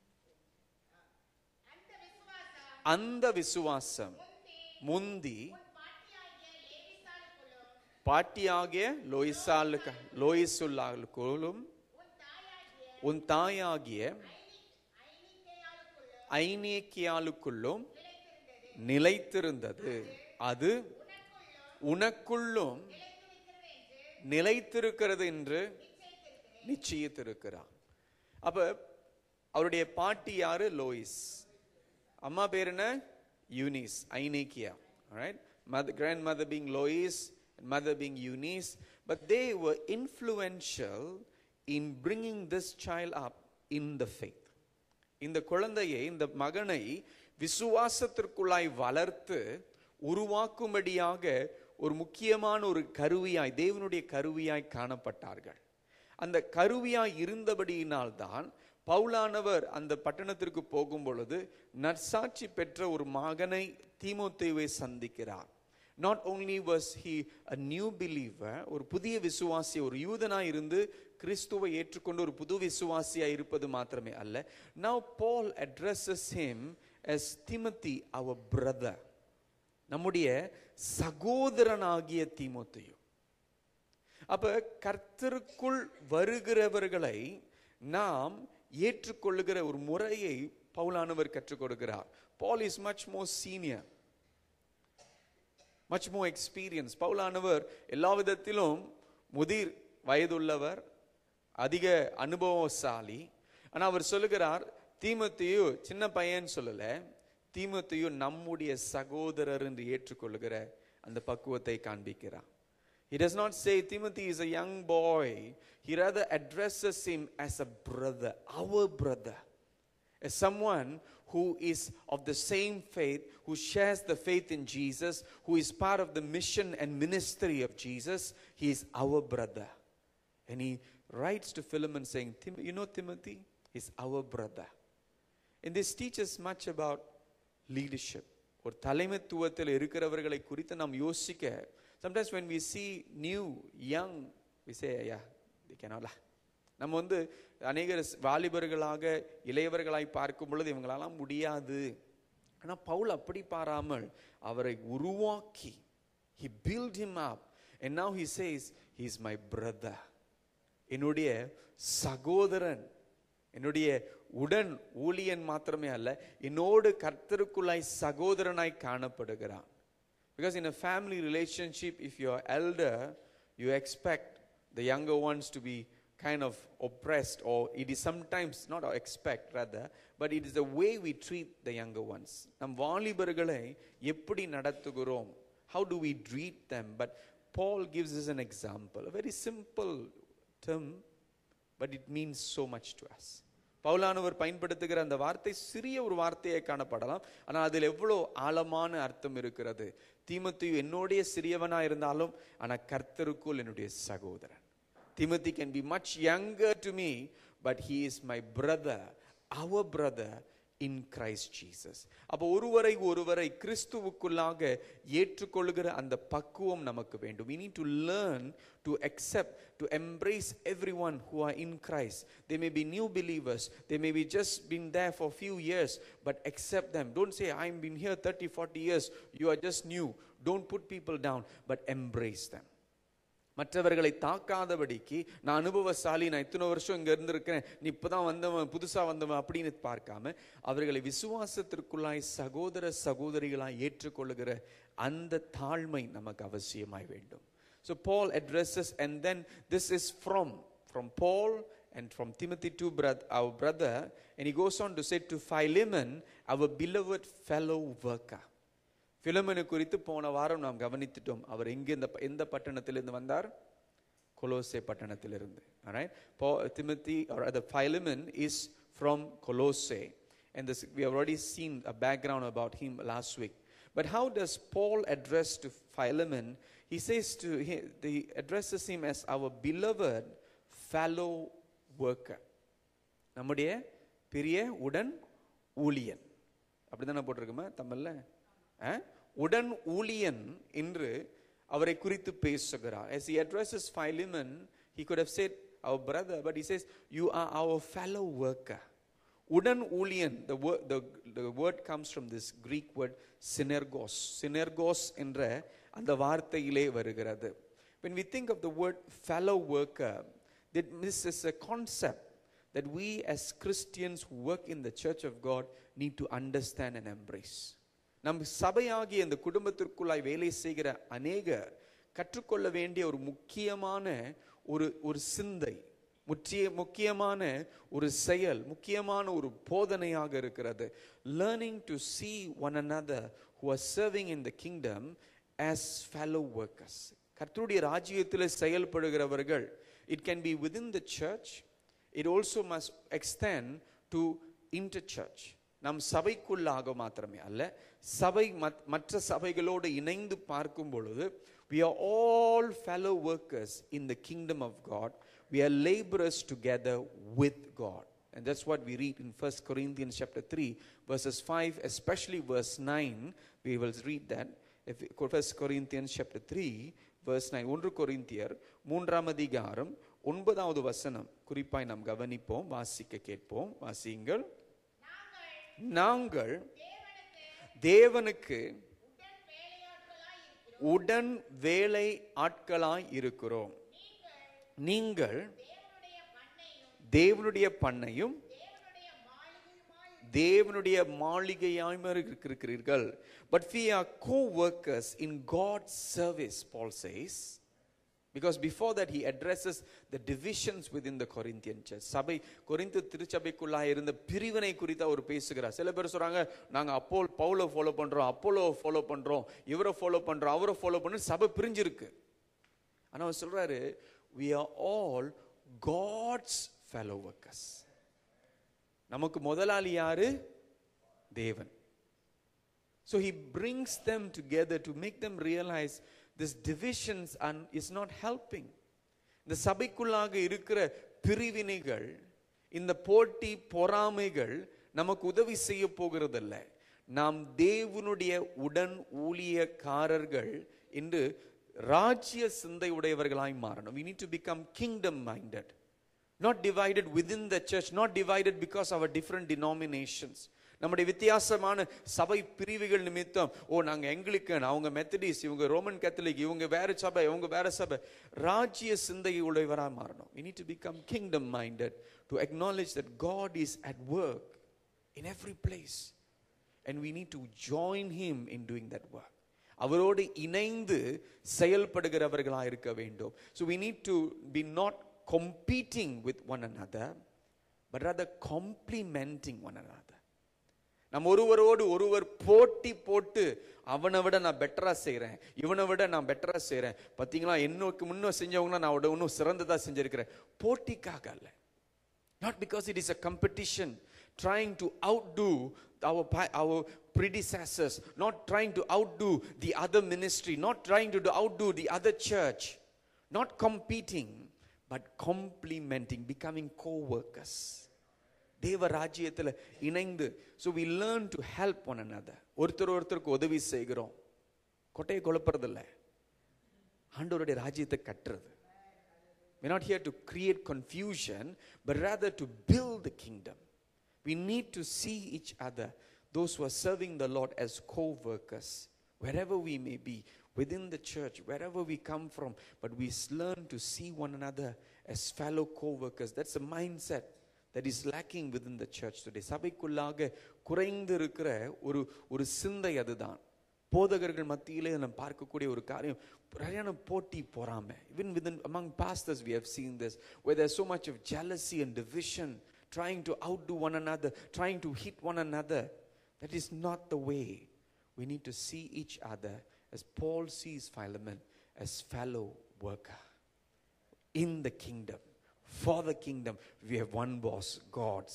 அந்த விசுவாசம் அந்த விசுவாசம் முந்தி உன் பாட்டியாகிய லேவிசாளுக்குள்ளும் பாட்டியாகிய லோயிசாலுக்கு லோயிசுல்லாலுக்குள்ளும் உன் தாயாகிய உன் தாயாகிய ஐனிக்கேயாளுக்குள்ளும் ஐநேக்கியாலுக்குள்ளும் நிலைத்திருந்தது நிலைத்திருந்தது அது உனக்குள்ளும் நிலைத்திருக்கிறது என்று நிச்சயித்திருக்கிறார் அப்ப அவருடைய பாட்டி யாரு லோயிஸ் அம்மா பேர் என்ன Younis ஐனேக்கியா right mother grandmother being lois and mother being eunice but they were influential in bringing this child up in the faith இந்த குழந்தையை இந்த மகனை விசுவாசத்திற்குள்ளாய் வளர்த்து உருவாக்கும்படியாக ஒரு முக்கியமான ஒரு கருவியாய் தேவனுடைய கருவியாய் காணப்பட்டார்கள் அந்த கருவியாய் இருந்தபடியினால்தான் பவுலானவர் அந்த பட்டணத்திற்கு போகும் பொழுது நற்சாட்சி பெற்ற ஒரு மகனை தீமோத்தேயுவை சந்திக்கிறார் not only was he a new believer ஒரு புதிய விசுவாசி ஒரு யூதனாய் இருந்து கிறிஸ்துவை ஏற்றுக்கொண்டு ஒரு புது விசுவாசியாய் இருப்பது மாத்திரமே அல்ல now Paul addresses him as timothy our brother நம்முடைய சகோதரனாகிய தீமோத்தேயு அப்ப கர்த்தருக்குள் வருகிறவர்களை நாம் ஏற்றுக்கொள்ளுகிற ஒரு முறையை பவுலானவர் கற்றுக் கொடுக்கிறார் Paul is much more senior much more experience பவுலானவர் எல்லா விதத்திலும் முதிர் வயதுள்ளவர் அதிக அனுபவசாலி ஆனா அவர் சொல்லுகிறார் தீமத்தையு சின்ன பையன் சொல்லல தீமத்தையு நம்முடைய சகோதரர் என்று ஏற்றுக்கொள்ளுகிற அந்த பக்குவத்தை காண்பிக்கிறார் He does not say Timothy is a young boy. He rather addresses him as a brother, our brother, as someone who is of the same faith, who shares the faith in Jesus, who is part of the mission and ministry of Jesus. He is our brother. And he writes to Philemon saying, "Tim- You know Timothy? He's our brother. And this teaches much about leadership. ஒரு தலைமைத்துவத்தில் இருக்கிறவர்களை குறித்து நாம் யோசிக்க sometimes when we see new young we say yeah they cannot lah நம்ம வந்து அநேகர் வாலிபர்களாக இளையவர்களாய் பார்க்கும் பொழுது இவங்களாலாம் முடியாது ஆனா பவுல் அப்படி பாராமல் அவரை உருவாக்கி he built him up and now he says he is my brother என்னுடைய சகோதரன் என்னுடைய உடன் ஊழியன் மாத்திரமே அல்ல என்னோடு கர்த்தருக்குள்ளாய் சகோதரனாய் காணப்படுகிறான் because in a family relationship if you're elder you expect the younger ones to be kind of oppressed or it is sometimes not expect rather but it is the way we treat the younger ones நம் வாலிபர்களை எப்படி நடத்துகிறோம் how do we treat them but paul gives us an example a very simple term but it means so much to us பவுலானவர் பயன்படுத்துகிற அந்த வார்த்தை சிறிய ஒரு வார்த்தையை காணப்படலாம் ஆனால் அதில் எவ்வளோ ஆழமான அர்த்தம் இருக்கிறது தீமத்தையும் என்னுடைய சிறியவனா இருந்தாலும் ஆனால் கர்த்தருக்குள் என்னுடைய சகோதரன் Timothy can be much younger to me, but he is my brother, our brother in Christ Jesus. அப்போ ஒருவரை ஒருவரை கிறிஸ்துவுக்குள்ளாக ஏற்றுக்கொள்கிற அந்த பக்குவம் நமக்கு வேண்டும் we need to learn to accept to embrace everyone who are in Christ they may be new believers they may be just been there for a few years but accept them don't say i've been here 30 40 years you are just new don't put people down but embrace them மற்றவர்களை தாக்காதபடிக்கு நான் அனுபவசாலி நான் இத்தனை வருஷம் இங்க இருந்திருக்கிறேன் நீ இப்பதான் வந்தவன் புதுசா வந்தவன் அப்படின்னு பார்க்காம அவர்களை விசுவாசத்திற்குள்ளாய் சகோதர சகோதரிகளாய் ஏற்றுக்கொள்ளுகிற அந்த தாழ்மை நமக்கு அவசியமாய் வேண்டும் So Paul addresses, and then this is from from Paul and from Timothy to brother, our brother, and he goes on to say to Philemon, our beloved fellow worker. பிலமனு குறித்து போன வாரம் நாம் கவனித்துட்டோம் அவர் எங்கே இந்த எந்த பட்டணத்திலிருந்து வந்தார் கொலோசே பட்டணத்திலிருந்து alright Paul, Timothy or the Philemon is from Colossae and this, we have already seen a background about him last week but how does Paul address to Philemon he says to he, he addresses him as our beloved fellow worker நம்முடைய பெரிய உடன் ஊழியன் அப்படிதானே போட்டிருக்குமா தமிழ்ல ஆ? உடன் ஊழியன் என்று அவரை குறித்து பேசுகிறார் as he addresses Philemon he could have said our brother but he says you are our fellow worker உடன் ஊழியன் the word, the, the word comes from this Greek word synergos synergos என்ற அந்த வார்த்தையிலே வருகிறது when we think of the word fellow worker that this is a concept that we as Christians who work in the church of God need to understand and embrace. நம் சபையாகிய இந்த குடும்பத்திற்குள்ளாய் வேலை செய்கிற அநேகர் கற்றுக்கொள்ள வேண்டிய ஒரு முக்கியமான ஒரு ஒரு சிந்தை முக்கிய முக்கியமான ஒரு செயல் முக்கியமான ஒரு போதனையாக இருக்கிறது learning to see one another who are serving in the kingdom as fellow workers கர்த்தருடைய ராஜ்யத்தில் செயல்படுகிறவர்கள் it can be within the church it also must extend to interchurch நம் சபைக்குள்ளாக மாத்திரமே அல்ல சபை மத்- மற்ற சபைகளோடு இணைந்து பார்க்கும் பொழுது we are all fellow workers in the kingdom of god we are laborers together with god and that's what we read in 1 corinthians chapter 3 verses 5 especially verse 9 we will read that if 1 corinthians chapter 3 verse 9 ஒன்று கொரிந்தியர் மூன்றாம் அதிகாரம் ஒன்பதாவது வசனம் குறிப்பாய் நாம் கவனிப்போம் வாசிக்க கேட்போம் வாசியுங்கள் நாங்கள் தேவனுக்கு உடன் வேலை ஆட்களாய் இருக்கிறோம் நீங்கள் தேவனுடைய பண்ணையும் தேவனுடைய மாளிகையாய் இருக்கிறீர்கள் but we are co-workers in God's service Paul says because before that he addresses the divisions within the Corinthian church சபை கொரிந்து திருச்சபைக்குள்ளாக இருந்த பிரிவினை குறித்து அவர் பேசுகிறார் சில பேர் சொல்றாங்க நாங்க அப்போ பவுலை ஃபாலோ பண்றோம் அப்போலோ ஃபாலோ பண்றோம் இவரை ஃபாலோ பண்றோம் அவரை ஃபாலோ பண்ணி சபை பிரிஞ்சிருக்கு ஆனா அவர் சொல்றாரு we are all God's fellow workers நமக்கு முதலாளி யாரு தேவன் So he brings them together to make them realize this divisions and is not helping. இந்த சபைக்குள்ளாக இருக்கிற பிரிவினைகள் இந்த போட்டி பொறாமைகள் நமக்கு உதவி செய்ய போகிறதில்ல நாம் தேவனுடைய உடன் ஊழியக்காரர்கள் என்று ராஜ்ய சிந்தை உடையவர்களாய் மாறணும் we need to become kingdom minded not divided within the church not divided because of our different denominations நம்முடைய வித்தியாசமான சபை பிரிவுகள் நிமித்தம் ஓ நாங்க எங்கிலிக்கன் அவங்க மெத்தடிஸ் இவங்க ரோமன் கேத்தலிக் இவங்க வேற சபை இவங்க வேற சபை ராஜ்ய சிந்தை உடையவராக மாறணும் we need to become kingdom minded to acknowledge that god is at work in every place and we need to join him in doing that work அவரோடு இணைந்து செயல்படுகிறவர்களாக இருக்க வேண்டும் so we need to be not competing with one another but rather complementing one another நம்ம ஒருவரோடு ஒருவர் போட்டி போட்டு அவனை விட நான் பெட்டரா செய்றேன் இவனை விட நான் பெட்டரா செய்றேன் பாத்தீங்களா என்னோக்கு முன்ன செஞ்சவங்க நான் அவட இன்னும் சிறந்ததா செஞ்சிருக்கிறேன் போட்டிக்காக அல்ல not because it is a competition trying to outdo our pi- our predecessors not trying to outdo the other ministry not trying to do- outdo the other church not competing but complementing becoming co-workers தேவ ராஜ்யத்தில் இணைந்து so we learn to help one another ஒருத்தர் ஒருத்தருக்கு உதவி செய்கிறோம் கொட்டையை குழப்பறதில்ல ஆண்டவருடைய ராஜ்யத்தை கட்டுறது We're not here to create confusion, but rather to build the kingdom. We need to see each other, those who are serving the Lord, as co workers. Wherever we may be, within the church, wherever we come from, but we s- learn to see one another as fellow co-workers. That's a mindset that is lacking within the church today. சபைக்குள்ளாக குறைந்து இருக்கிற ஒரு ஒரு சிந்தை அதுதான் போதகர்கள் மத்தியிலே நாம் பார்க்கக்கூடிய ஒரு காரியம் சரியான போட்டி பொறாமை even within among pastors we have seen this where there's so much of jealousy and division trying to outdo one another trying to hit one another that is not the way we need to see each other as Paul sees Philemon as fellow worker in the kingdom for the kingdom we have one boss god's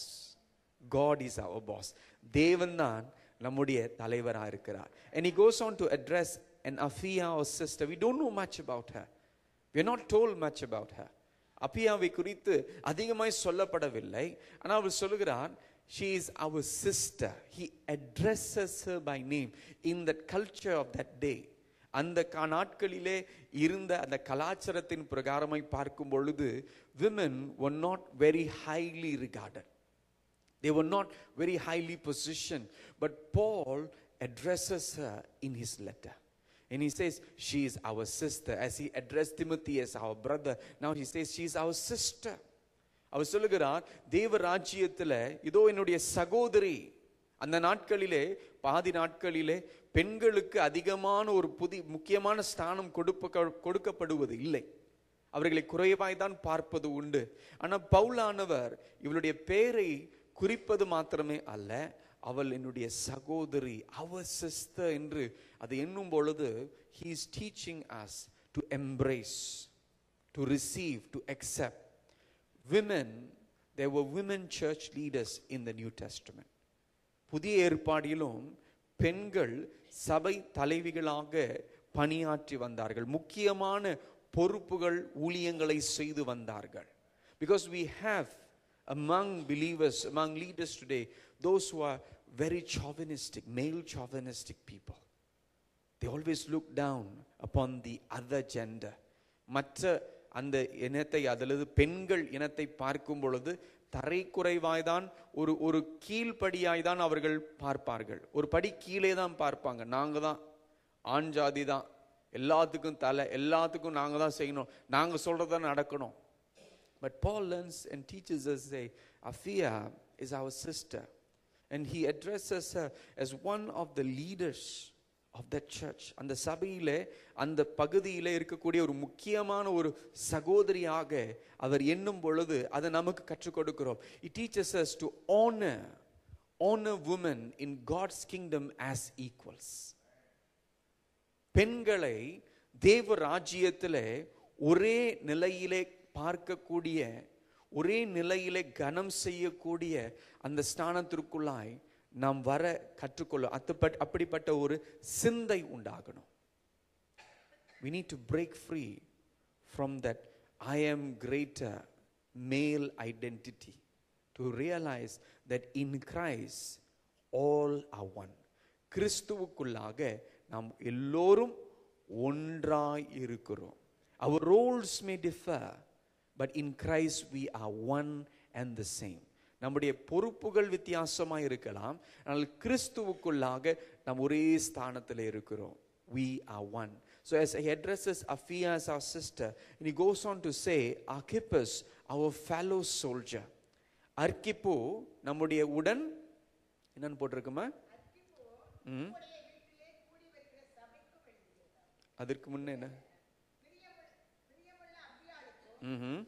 god is our boss தேவன் தான் நம்முடைய தலைவராக இருக்கிறார் and he goes on to address an afia or sister we don't know much about her we are not told much about her அப்பியாவை குறித்து அதிகமாய் சொல்லப்படவில்லை ஆனால் அவர் சொல்லுகிறார் she is our sister he addresses her by name in that culture of that day அந்த கா- நாட்களிலே இருந்த அந்த கலாச்சாரத்தின் பிரகாரமாய் பார்க்கும் பொழுது women were not very highly regarded they were not very highly positioned but paul addresses her in his letter and he says she is our sister as he addressed timothy as our brother now he says she is our sister அவர் சொல்லுகிறார் தேவ ராஜ்யத்துல இதோ என்னுடைய சகோதரி அந்த நாட்களிலே பாதி நாட்களிலே பெண்களுக்கு அதிகமான ஒரு புதி முக்கியமான ஸ்தானம் கொடுப்ப கொடுக்கப்படுவது இல்லை அவர்களை குறைவாய் தான் பார்ப்பது உண்டு ஆனா பவுலானவர் இவளுடைய பெயரை குறிப்பது மாத்திரமே அல்ல அவள் என்னுடைய சகோதரி அவர் சிஸ்டர் என்று அதை எண்ணும் பொழுது he is teaching us to embrace to receive to accept women there were women church leaders in the new testament புதிய ஏற்பாடிலும் பெண்கள் சபை தலைவிகளாக பணியாற்றி வந்தார்கள் முக்கியமான பொறுப்புகள் ஊழியங்களை செய்து வந்தார்கள் because we have among believers among leaders today those who are very chauvinistic male chauvinistic people they always look down upon the other gender மற்ற அந்த இனத்தை அதிலது பெண்கள் இனத்தை பார்க்கும் பொழுது தரைக்குறைவாய்தான் ஒரு ஒரு கீழ்ப்படியாய்தான் அவர்கள் பார்ப்பார்கள் ஒரு படி கீழே தான் பார்ப்பாங்க நாங்க தான் ஆண் ஜாதி தான் எல்லாத்துக்கும் தலை எல்லாத்துக்கும் நாங்க தான் செய்யணும் நாங்க சொல்றத நடக்கணும் But Paul learns and teaches us say, Afia is our sister. And he addresses her as one of the leaders of that church. அந்த சபையிலே அந்த பகுதியிலே இருக்கக்கூடிய ஒரு முக்கியமான ஒரு சகோதரியாக அவர் எண்ணும் பொழுது அதை நமக்கு கற்றுக் கொடுக்கிறோம் It teaches us to honor honor women in God's kingdom as equals. பெண்களை தேவ ராஜ்யத்திலே ஒரே நிலையிலே பார்க்கக்கூடிய ஒரே நிலையிலே கனம் செய்யக்கூடிய அந்த ஸ்தானத்திற்குள்ளாய் நாம் வர கற்றுக்கொள்ள அத்துப்பட் அப்படிப்பட்ட ஒரு சிந்தை உண்டாகணும் we need to break free from that I am greater male identity to realize that in Christ all are one. கிறிஸ்துவுக்குள்ளாக நாம் எல்லோரும் ஒன்றாய் இருக்கிறோம் our roles may differ but in Christ we are one and the same நம்முடைய பொறுப்புகள் வித்தியாசமாக இருக்கலாம் ஆனால் கிறிஸ்துவுக்குள்ளாக நாம் ஒரே ஸ்தானத்தில் இருக்கிறோம் we are one so as he addresses Afia as our sister and he goes on to say Archippus our fellow soldier அர்க்கிப்பு நம்முடைய உடன் என்னன்னு போட்டிருக்குமா ம் அதற்கு முன்ன என்ன ம்ஹும்.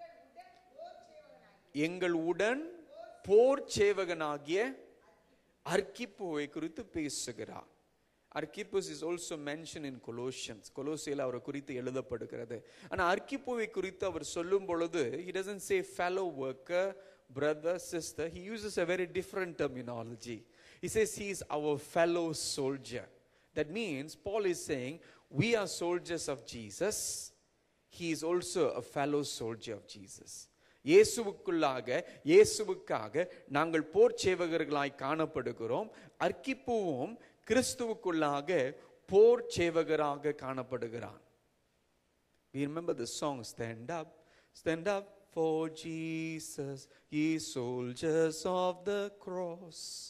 எங்கள் உடன் போர் சேவகனாகிய அர்க்கிப்புவை குறித்து பேசுகிறார் Archippus is also mention in Colossians கொலோசியில் அவரை குறித்து எழுதப்படுகிறது ஆனால் அர்க்கிப்புவை குறித்து அவர் சொல்லும் பொழுது he doesn't say fellow worker brother sister he uses a very different terminology he says he is our fellow soldier that means paul is saying we are soldiers of jesus he is also a fellow soldier of Jesus. இயேசுவுக்குள்ளாக இயேசுவுக்காக நாங்கள் போர் சேவகர்களாய் காணப்படுகிறோம் அர்க்கிப்புவும் கிறிஸ்துவுக்குள்ளாக போர் சேவகராக காணப்படுகிறான் We remember the song Stand Up, Stand Up for Jesus, ye soldiers of the cross.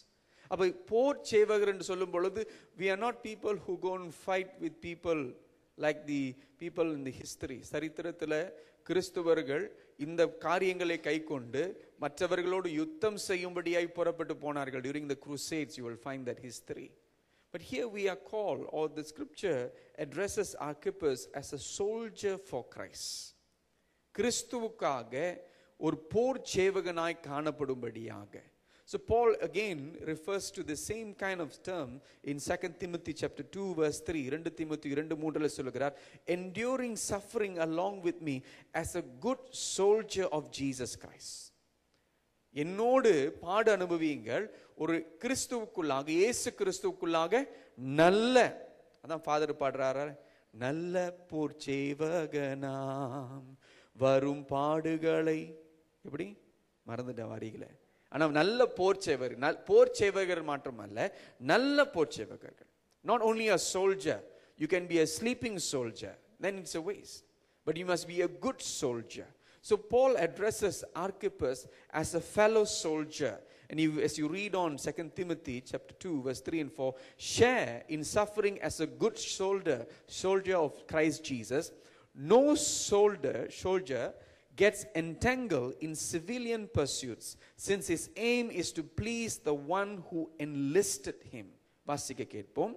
அப்ப போர் சேவகர் என்று சொல்லும் பொழுது we are not people who go and fight with people like the people in the history சரித்திரத்தில் கிறிஸ்துவர்கள் இந்த காரியங்களை கைக்கொண்டு மற்றவர்களோடு யுத்தம் செய்யும்படியாய் புறப்பட்டு போனார்கள் during the crusades you will find that history but here we are called or the scripture addresses Archippus as a soldier for Christ கிறிஸ்துவுக்காக ஒரு போர் சேவகனாய் காணப்படும்படியாக So Paul again refers to the same kind of term in 2 Timothy chapter 2 verse 3 2 Timothy 2 3 சொல்லுகிறார் enduring suffering along with me as a good soldier of Jesus Christ என்னோடு பாடு அனுபவியுங்கள் ஒரு கிறிஸ்துவுக்குள்ளாக இயேசு கிறிஸ்துவுக்குள்ளாக நல்ல அதான் ஃபாதர் பாடுறாரு நல்ல போர் சேவகனாம் வரும் பாடுகளை எப்படி மறந்துட்ட வரிகளை ஆனா நல்ல போர் சேவகர் நல் போர் சேவகர் மாத்திரமல்ல நல்ல போர் சேவகர்கள் not only a soldier you can be a sleeping soldier then it's a waste but you must be a good soldier so paul addresses archippus as a fellow soldier and you, as you read on 2 timothy chapter 2 verse 3 and 4 share in suffering as a good soldier soldier of christ jesus no soldier soldier gets entangled in civilian pursuits since his aim is to please the one who enlisted him வாசிக்க கேட்போம்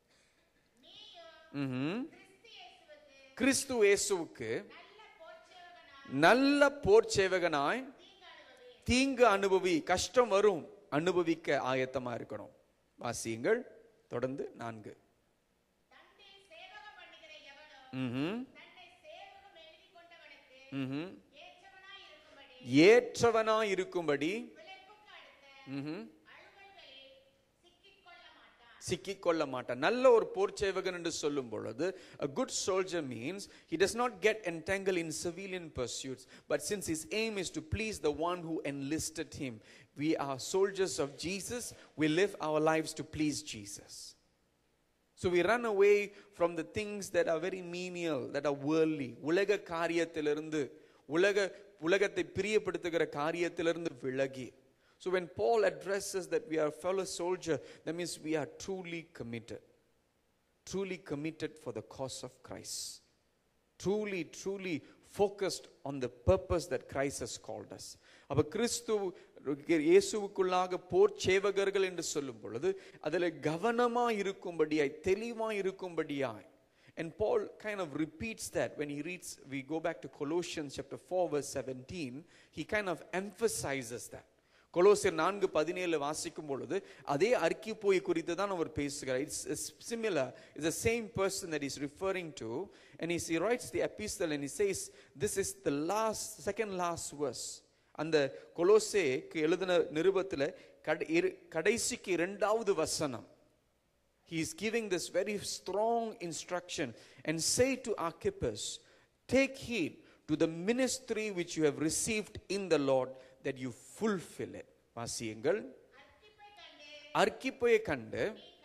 நீயும் ம்ஹும். கிறிஸ்து இயேசுவுக்கு கிறிஸ்து இயேசுவுக்கு நல்ல போர் நல்ல போர் சேவகனாய் சேவகனாய் தீங்கு தீங்கு அனுபவி அனுபவி கஷ்டம் வரும் அனுபவிக்க ஆயத்தமா இருக்கணும் வாசியுங்கள் தொடர்ந்து நான்கு தன்னை சேவகம் பண்ணுகிற எவனோ ம்ஹும். தன்னை சேவகம் எழுதி கொண்டவனுக்கு ம்ஹும். ஏற்றவனாய் இருக்கும்படி ஏற்றவனாய் இருக்கும்படி பிழைப்புக்கு அடுத்த ம்ஹும். அலுவல்களில் சிக்கிக்கொள்ள மாட்டான் சிக்கிக்கொள்ள மாட்டான் நல்ல ஒரு போர் சேவகன் என்று சொல்லும் பொழுது a good soldier means he does not get entangled in civilian pursuits but since his aim is to please the one who enlisted him we are soldiers of jesus we live our lives to please jesus so we run away from the things that are very menial that are worldly உலக காரியத்திலிருந்து உலக உலகத்தை பிரியப்படுத்துகிற காரியத்திலிருந்து விலகி so when paul addresses that we are a fellow soldier that means we are truly committed truly committed for the cause of christ truly truly focused on the purpose that christ has called us அப்ப கிறிஸ்து இயேசுவுக்குள்ளாக போர் சேவகர்கள் என்று சொல்லும் பொழுது அதில் கவனமா இருக்கும்படியாய் தெளிவா இருக்கும்படியாய் And Paul kind of repeats that when he reads, we go back to Colossians chapter 4, verse 17, he kind of emphasizes that. கொலோசியர் நான்கு பதினேழு வாசிக்கும் பொழுது அதே அர்க்கிப்போய் குறித்து தான் அவர் பேசுகிறார் it's similar it's the same person that is referring to and is he writes the epistle and he says this is the last second last verse அந்த கொலோசேக்கு எழுதின நிருபத்தில் கடை இரு- கடைசிக்கு இரண்டாவது வசனம் he is giving this very strong instruction and say to Archippus, take heed to the ministry which you have received in the Lord that you fulfill it. வாசியுங்கள் அர்க்கிப்பை கண்டு அர்க்கிப்பையை கண்டு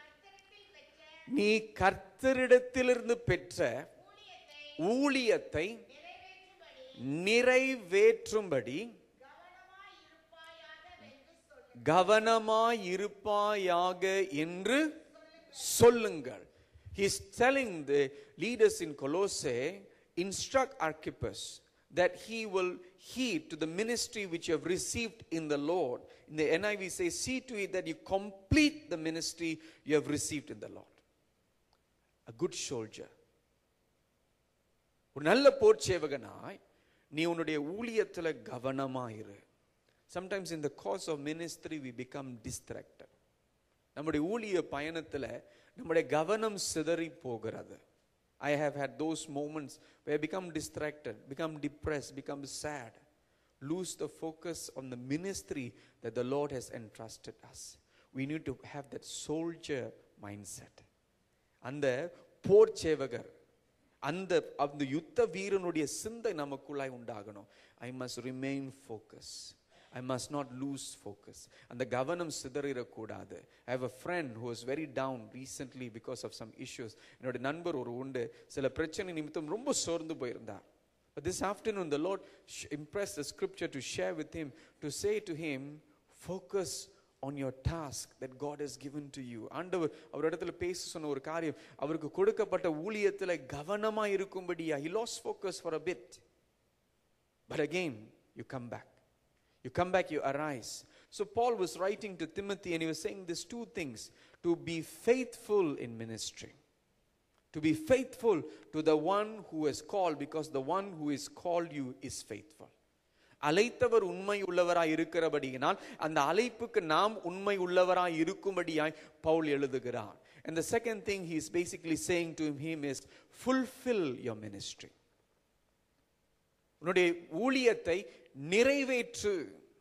நீ கர்த்தரிடத்தில் நீ கர்த்தரிடத்திலிருந்து பெற்ற பெற்ற ஊழியத்தை ஊழியத்தை நிறைவேற்றும்படி நிறைவேற்றும்படி கவனமாய் இருப்பாயாக என்று கவனமாயிருப்பாயாக சொல் என்று சொல்லுங்கள் He's telling the leaders in Colossae, instruct Archippus that he will heed to the ministry which you have received in the Lord. In the NIV says, see to it that you complete the ministry you have received in the Lord. A good soldier. ஒரு நல்ல போர் சேவகனாய் நீ உன்னுடைய ஊழியத்துல கவனமாயிரு sometimes in the course of ministry we become distracted நம்முடைய ஊழிய பயணத்துல நம்முடைய கவனம் சிதறி போகிறது I have had those moments where I become distracted, become depressed, become sad, lose the focus on the ministry that the Lord has entrusted us. We need to have that soldier mindset. அந்த போர் சேவகர் அந்த அந்த யுத்த வீரனுடைய சிந்தை நமக்குள்ளாய் உண்டாகணும் I must remain focus I must not lose focus அந்த கவனம் சிதறிடக்கூடாது I have a friend who is very down recently because of some issues என்னோட நண்பர் ஒரு உண்டு சில பிரச்சனை நிமித்தம் ரொம்ப சோர்ந்து போயிருந்தார் But this afternoon, the Lord sh- impressed the scripture to share with him, to say to him, focus on your task that God has given to you. ஆண்டவர் அவரிடத்துல பேச சொன்ன ஒரு காரியம் அவருக்கு கொடுக்கப்பட்ட ஊழியத்துல கவனமா இருக்கும்படியா he lost focus for a bit but again you come back you come back you arise so paul was writing to timothy and he was saying these two things to be faithful in ministry to be faithful to the one who has called because the one who is called you is faithful அழைத்தவர் உண்மை உள்ளவராய் இருக்கிறபடியினால் அந்த அழைப்புக்கு நாம் உண்மை உள்ளவராய் இருக்கும்படியாய் பவுல் எழுதுகிறார் and the second thing he is basically saying to him is fulfill your ministry உன்னுடைய ஊழியத்தை நிறைவேற்று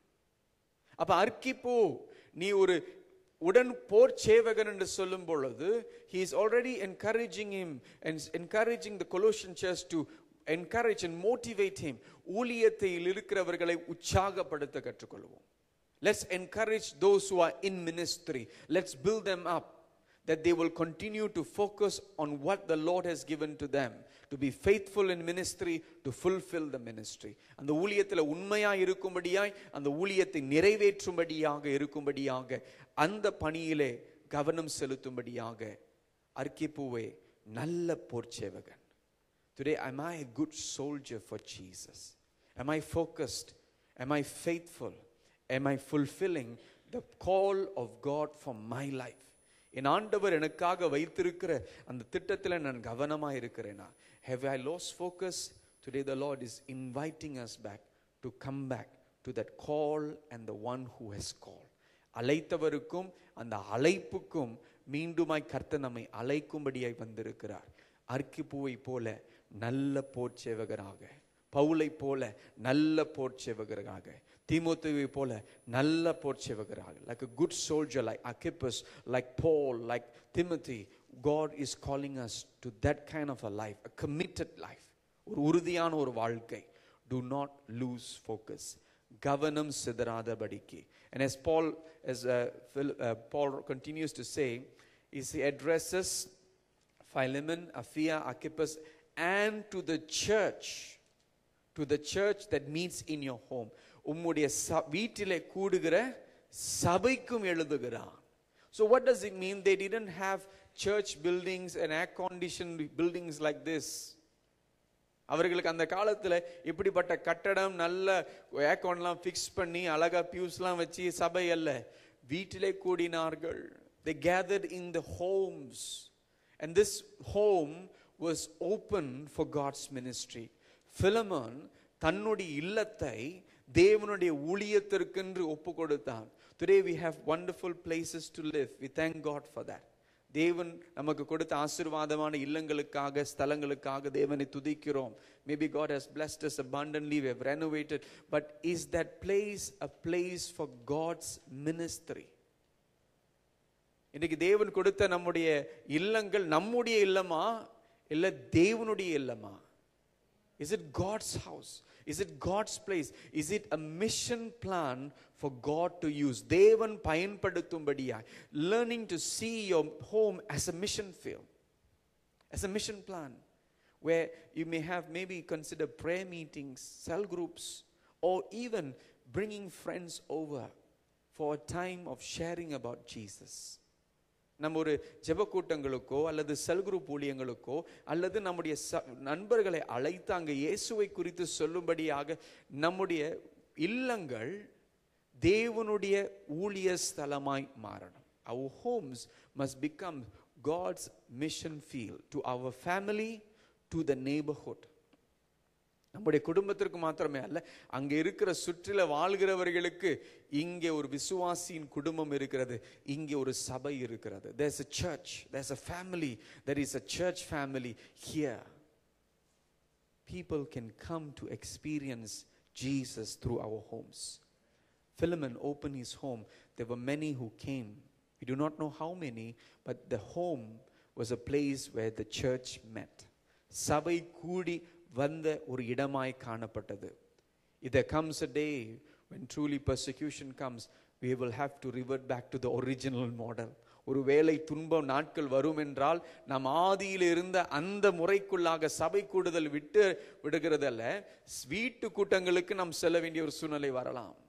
அப்ப அர்க்கிப்போ நீ ஒரு உடன் போர் சேவகன் என்று சொல்லும் பொழுது he is already encouraging him and encouraging the Colossian church to encourage and motivate him ஊழியத்தில் இருக்கிறவர்களை உற்சாகப்படுத்த கற்றுக்கொள்வோம் let's encourage those who are in ministry let's build them up that they will continue to focus on what the Lord has given to them to be faithful in ministry to fulfill the ministry அந்த ஊழியத்தில் உண்மையாய் இருக்கும்படியாய் அந்த ஊழியத்தை நிறைவேற்றும்படியாக இருக்கும்படியாக அந்த பணியிலே கவனம் செலுத்தும்படியாக அர்க்கிப்பூவே நல்ல போர்ச்சேவகன் Today, am I a good soldier for Jesus? Am I focused? Am I faithful? Am I fulfilling the call of God for my life? என் ஆண்டவர் எனக்காக வைத்திருக்கிற அந்த திட்டத்தில் நான் கவனமாக இருக்கிறேனா have I lost focus today the Lord is inviting us back to come back to that call and the one who has call அழைத்தவருக்கும் அந்த அழைப்புக்கும் மீண்டுமாய் கர்த்தர் நம்மை அழைக்கும்படியாய் வந்திருக்கிறார் அர்க்கிப்பூவை போல நல்ல போர்ச்சேவகராக பவுலை போல நல்ல போர்ச்சேவகராக தீமோத்தேவை போல நல்ல போர்ச்சேவகராக like a good soldier like Archippus like Paul like Timothy God is calling us to that kind of a life a committed life ஒரு உறுதியான ஒரு வாழ்க்கை do not lose focus கவனம் சிதறாதபடிக்கு and as Paul as uh, Phil- uh, Paul continues to say is he addresses Philemon, Aphia, Archippus, and to the church, to the church that meets in your home. உம்முடைய ச- வீட்டிலே கூடுகிற சபைக்கும் எழுதுகிறான் So what does it mean? They didn't have church buildings and air conditioned buildings like this. அவர்களுக்கு அந்த காலத்துல இப்படிப்பட்ட கட்டடம் நல்ல ஏர்கான்லாம் ஃபிக்ஸ் பண்ணி அழகா பியூஸ்லாம் வச்சு சபை அல்ல வீட்டிலே கூடினார்கள் they gathered in the homes and this home was open for God's ministry Philemon தன்னுடைய இல்லத்தை தேவனுடைய ஊழியத்திற்கென்று ஒப்பு கொடுத்தான் today we have wonderful places to live we thank God for that தேவன் நமக்கு கொடுத்த ஆசீர்வாதமான இல்லங்களுக்காக ஸ்தலங்களுக்காக தேவனை துதிக்கிறோம் maybe God has blessed us abundantly we have renovated but is that place a place for God's ministry இன்னைக்கு தேவன் கொடுத்த நம்முடைய இல்லங்கள் நம்முடைய இல்லமா இல்ல தேவனுடைய இல்லமா Is it God's house? Is it God's place? Is it a mission plan for God to use? தேவன் பயன்படுத்தும்படியாய் learning to see your home as a mission field, as a mission plan, where you may have maybe consider prayer meetings, cell groups, or even bringing friends over for a time of sharing about Jesus. நம்ம ஒரு ஜெப கூட்டங்களுக்கோ அல்லது செல் group ஊழியங்களுக்கோ அல்லது நம்முடைய ச நண்பர்களை அழைத்து அங்கே இயேசுவை குறித்து சொல்லும்படியாக நம்முடைய இல்லங்கள் தேவனுடைய ஊழிய ஸ்தலமாய் மாறணும் our homes must become God's mission field to our family to the neighborhood நம்முடைய குடும்பத்திற்கு மாத்திரமே அல்ல அங்க இருக்கிற சுற்றில வாழ்கிறவர்களுக்கு இங்கே ஒரு விசுவாசியின் குடும்பம் இருக்கிறது இங்கே ஒரு சபை இருக்கிறது there's a church there's a family there is a church family here people can come to experience Jesus through our homes Philemon opened his home there were many who came we do not know how many but the home was a place where the church met சபை கூடி வந்த ஒரு இடமாய் காணப்பட்டது there comes a day when truly persecution comes we will have to revert back to the original model ஒருவேளை துன்பம் நாட்கள் வரும் என்றால் நாம் ஆதியில் இருந்த அந்த முறைக்குள்ளாக சபை கூடுதல் விட்டு விடுகிறதல்ல வீட்டு கூட்டங்களுக்கு நாம் செல்ல வேண்டிய ஒரு சூழ்நிலை வரலாம்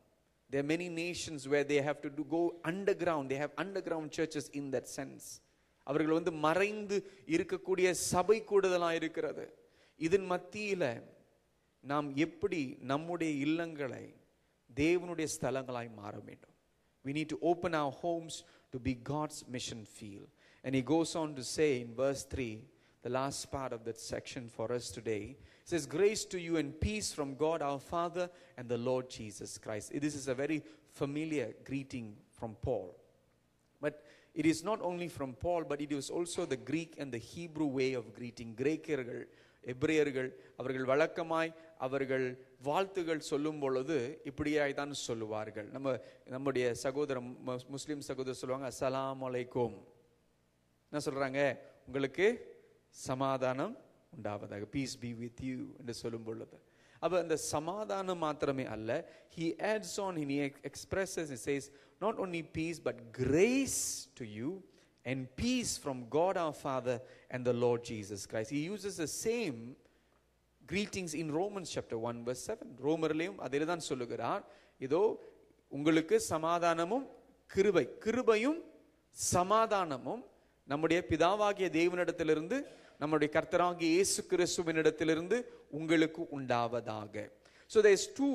There are many nations where they have to do, go underground. They have underground churches in that sense. அவர்கள் வந்து மறைந்து இருக்கக்கூடிய சபை கூடுதலாக இருக்கிறது இதன் மத்தியில நாம் எப்படி நம்முடைய இல்லங்களை தேவனுடைய ஸ்தலங்களாய் மாற வேண்டும் we need to open our homes to be God's mission field and he goes on to say in verse 3 the last part of that section for us today it says grace to you and peace from God our father and the Lord Jesus Christ this is a very familiar greeting from Paul but it is not only from Paul, but it is also the Greek and the Hebrew way of greeting. கிரேக்கர்கள் எபிரேயர்கள் அவர்கள் வழக்கமாய் அவர்கள் வாழ்த்துகள் சொல்லும் பொழுது இப்படியாய் தான் சொல்லுவார்கள் நம்ம நம்முடைய சகோதரம் மு- முஸ்லிம் சகோதரர் சொல்லுவாங்க அஸ்ஸலாமு அலைக்கும் என்ன சொல்றாங்க உங்களுக்கு சமாதானம் உண்டாவதாக பீஸ் பி வித் யூ என்று சொல்லும் பொழுது அப்ப அந்த சமாதானம் மாத்திரமே அல்ல he adds on and he ex- expresses he says not only peace but grace to you and peace from God our Father and the Lord Jesus Christ he uses the same greetings in Romans chapter 1 verse 7 ரோமர்லயும் அதே தான் சொல்லுகிறார் இதோ உங்களுக்கு சமாதானமும் கிருபை கிருபையும் சமாதானமும் நம்முடைய பிதாவாகிய தேவனிடத்திலிருந்து நம்முடைய கர்த்தராகிய இயேசு கிறிஸ்துவினிடத்திலிருந்து உங்களுக்கு உண்டாவதாக so there's two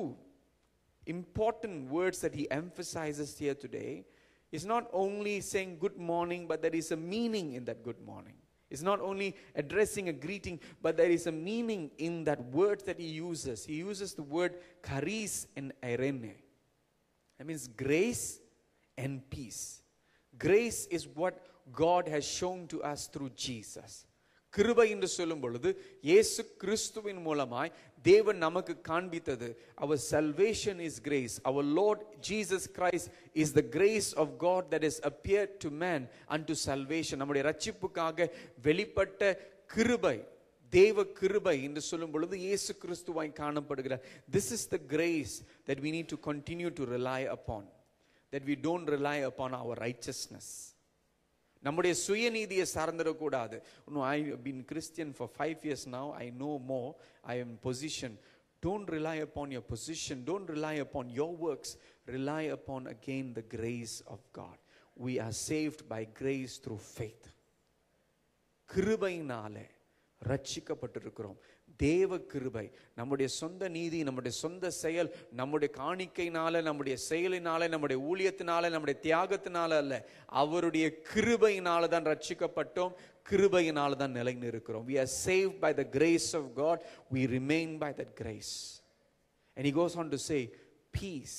important words that he emphasizes here today is not only saying good morning, but there is a meaning in that good morning. It's not only addressing a greeting, but there is a meaning in that word that he uses. He uses the word charis and irene. That means grace and peace. Grace is what God has shown to us through Jesus. கிருபை என்று சொல்லும் பொழுது இயேசு கிறிஸ்துவின் மூலமாய் தேவன் நமக்கு காண்பித்தது our salvation is grace our lord jesus christ is the grace of god that has appeared to man unto salvation நம்முடைய ரட்சிப்புக்காக வெளிப்பட்ட கிருபை தேவ கிருபை என்று சொல்லும் பொழுது இயேசு கிறிஸ்துவாய் காணப்படுகிறார் this is the grace that we need to continue to rely upon that we don't rely upon our righteousness நம்முடைய சுயநீதியை சார்ந்திடக்கூடாது இன்னும் I been Christian for five years now I know more I am position don't rely upon your position don't rely upon your works rely upon again the grace of God we are saved by grace through faith கிருபையினாலே ரட்சிக்கப்பட்டிருக்கிறோம் தேவ கிருபை நம்முடைய சொந்த நீதி நம்முடைய சொந்த செயல் நம்முடைய காணிக்கையினால நம்முடைய செயலினால நம்முடைய ஊழியத்தினால நம்முடைய தியாகத்தினால அல்ல அவருடைய கிருபையினால தான் ரட்சிக்கப்பட்டோம் கிருபையினால தான் நிலைந்து இருக்கிறோம் we are saved by the grace of god we remain by that grace and he goes on to say peace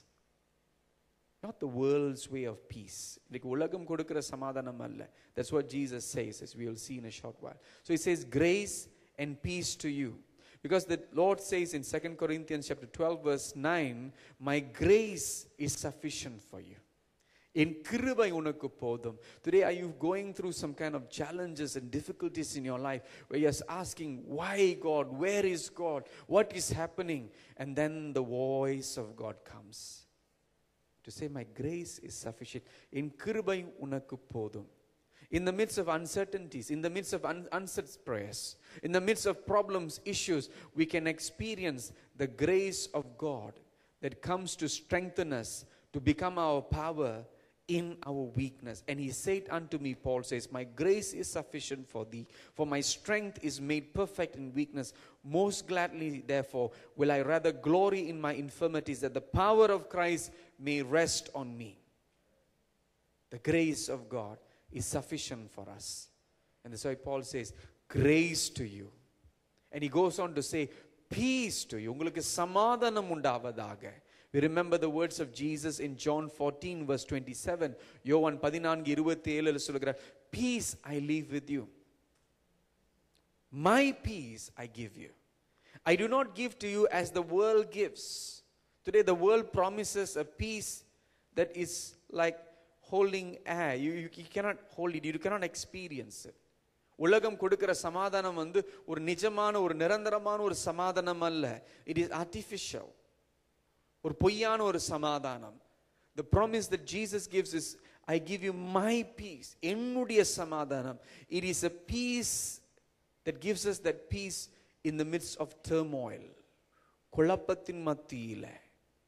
not the world's way of peace இன்னைக்கு உலகம் கொடுக்கிற சமாதானம் அல்ல that's what jesus says as we will see in a short while so he says grace and peace to you because the lord says in 2 corinthians chapter 12 verse 9 my grace is sufficient for you என் கிருபை உனக்கு போதும் today are you going through some kind of challenges and difficulties in your life where you're asking why god where is god what is happening and then the voice of god comes to say my grace is sufficient in கிருபை உனக்கு போதும் in the midst of uncertainties in the midst of un- unanswered prayers in the midst of problems issues we can experience the grace of god that comes to strengthen us to become our power in our weakness and he said unto me paul says my grace is sufficient for thee for my strength is made perfect in weakness most gladly therefore will i rather glory in my infirmities that the power of christ may rest on me the grace of God is sufficient for us. And that's why Paul says, grace to you. And he goes on to say, peace to you. உங்களுக்கு சமாதானம் உண்டாவதாக. We remember the words of Jesus in John 14 verse 27. யோவான் 14 27 சொல்கிறார், peace I leave with you. My peace I give you. I do not give to you as the world gives. Today, the world promises a peace that is like holding air. You, you, you cannot hold it, you cannot experience it. உலகம் கொடுக்கிற சமாதானம் வந்து ஒரு நிஜமான ஒரு நிரந்தரமான ஒரு சமாதானம் அல்ல இட் இஸ் ஆர்டிஃபிஷியல் ஒரு பொய்யான ஒரு சமாதானம் the promise that jesus gives is i give you my peace என்னுடைய சமாதானம் it is a peace that gives us that peace in the midst of turmoil குழப்பத்தின் மத்தியில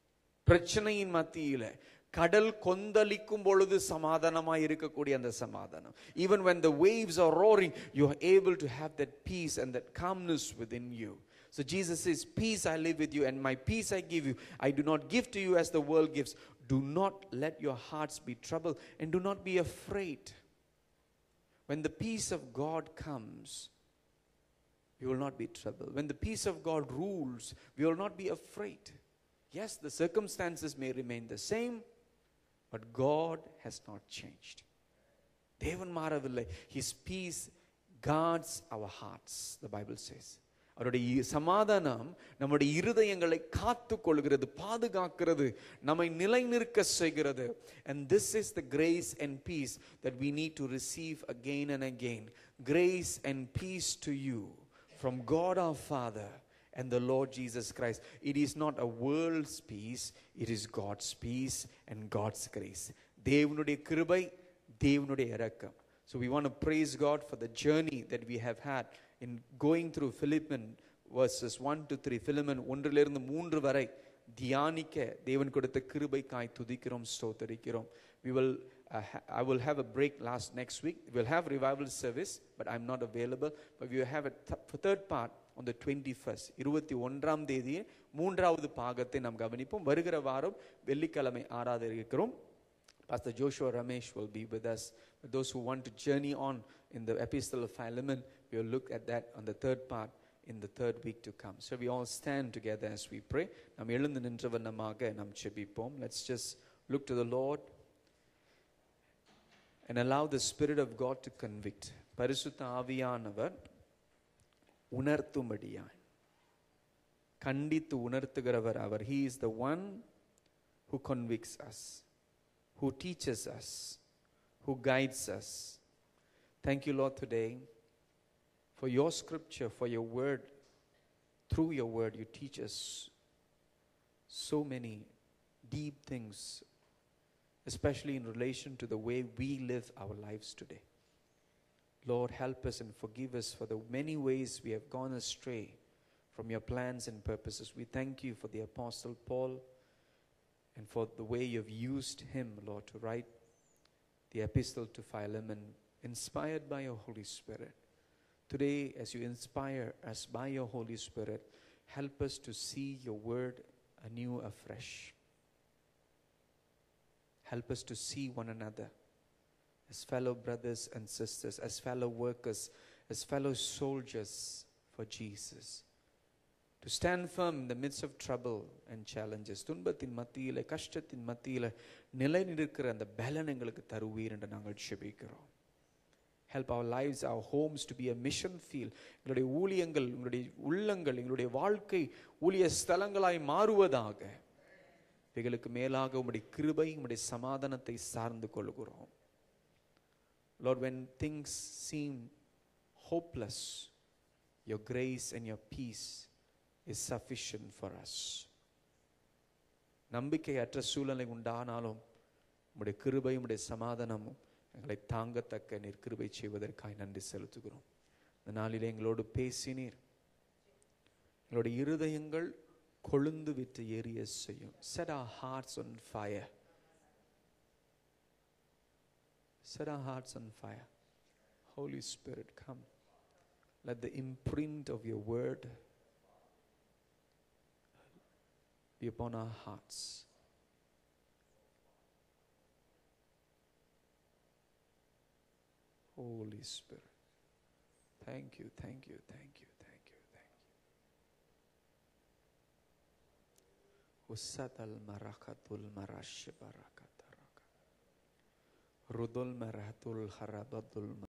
பிரச்சனையின் மத்தியில கடல் கொந்தளிக்கும் பொழுது சமாதானமாய் இருக்கக்கூடிய அந்த சமாதானம் even when the waves are roaring you are able to have that peace and that calmness within you so jesus says peace i live with you and my peace i give you i do not give to you as the world gives do not let your hearts be troubled and do not be afraid when the peace of god comes we will not be troubled. When the peace of God rules, we will not be afraid. Yes, the circumstances may remain the same, but God has not changed. தேவன் மாறவில்லை his peace guards our hearts the Bible says அவருடைய இ- சமாதானம் நம்முடைய இருதயங்களை காத்து கொள்கிறது பாதுகாக்கிறது நம்மை நிலைநிற்க செய்கிறது and this is the grace and peace that we need to receive again and again grace and peace to you from God our Father and the Lord Jesus Christ. It is not a world's peace, it is God's peace and God's grace. தேவனுடைய கிருபை தேவனுடைய இரக்கம் So we want to praise God for the journey that we have had in going through Philippian verses 1 to 3. Philemon ஒன்றிலிருந்து மூன்று வரை தியானிக்க தேவன் கொடுத்த கிருபைக்காய் துதிக்கிறோம் ஸ்தோத்தரிக்கிறோம் we will uh, ha- I will have a break last next week. We'll have revival service, but I'm not available. But we will have a th- third part on the 21st. இருபத்தி ஒன்றாம் தேதி மூன்றாவது பாகத்தை நாம் கவனிப்போம் வருகிற வாரம் வெள்ளிக்கிழமை ஆராத இருக்கிறோம் Pastor Joshua Ramesh will be with us. But those who want to journey on in the Epistle of Philemon, we will look at that on the third part in the third week to come. So we all stand together as we pray. நாம் எழுந்து நின்ற வண்ணமாக நாம் செபிப்போம். Let's just look to the Lord and allow the Spirit of God to convict. பரிசுத்த ஆவியானவர் உணர்த்தும்படியாய் கண்டித்து உணர்த்துகிறவர் அவர் he is the one who convicts us who teaches us who guides us thank you lord today for your scripture for your word through your word you teach us so many deep things especially in relation to the way we live our lives today Lord, help us and forgive us for the many ways we have gone astray from your plans and purposes. We thank you for the Apostle Paul and for the way you have used him, Lord, to write the epistle to Philemon, inspired by your Holy Spirit. Today, as you inspire us by your Holy Spirit, help us to see your word anew, afresh. Help us to see one another as fellow brothers and sisters, as fellow workers, as fellow soldiers for Jesus. To stand firm in the midst of trouble and challenges. துன்பத்தின் மத்தியில கஷ்டத்தின் மத்தியில நிலை நிற்கிற அந்த பலன் எங்களுக்கு தருவீர் என்று நாங்கள் செபிக்கிறோம் help our lives our homes to be a mission field எங்களுடைய ஊழியங்கள் எங்களுடைய உள்ளங்கள் எங்களுடைய வாழ்க்கை ஊழிய ஸ்தலங்களாய் மாறுவதாக இவைகளுக்கு மேலாக உம்முடைய கிருபை உம்முடைய சமாதானத்தை சார்ந்து கொள்கிறோம் Lord, when things seem hopeless, your grace and your peace is sufficient for us. நம்பிக்கையற்ற சூழ்நிலை உண்டானாலும் உம்முடைய கிருபை உம்முடைய சமாதானமும் எங்களை தாங்கத்தக்க நீர் கிருபை செய்வதற்காய் நன்றி செலுத்துகிறோம் இந்த நாளிலே எங்களோடு பேசினீர் எங்களுடைய இருதயங்கள் கொழுந்து விட்டு எரிய செய்யும் set our hearts on fire set our hearts on fire holy spirit come let the imprint of your word be upon our hearts holy spirit thank you thank you thank you thank you thank you Usatal marakatul marash barakat Rudul maratul harabatul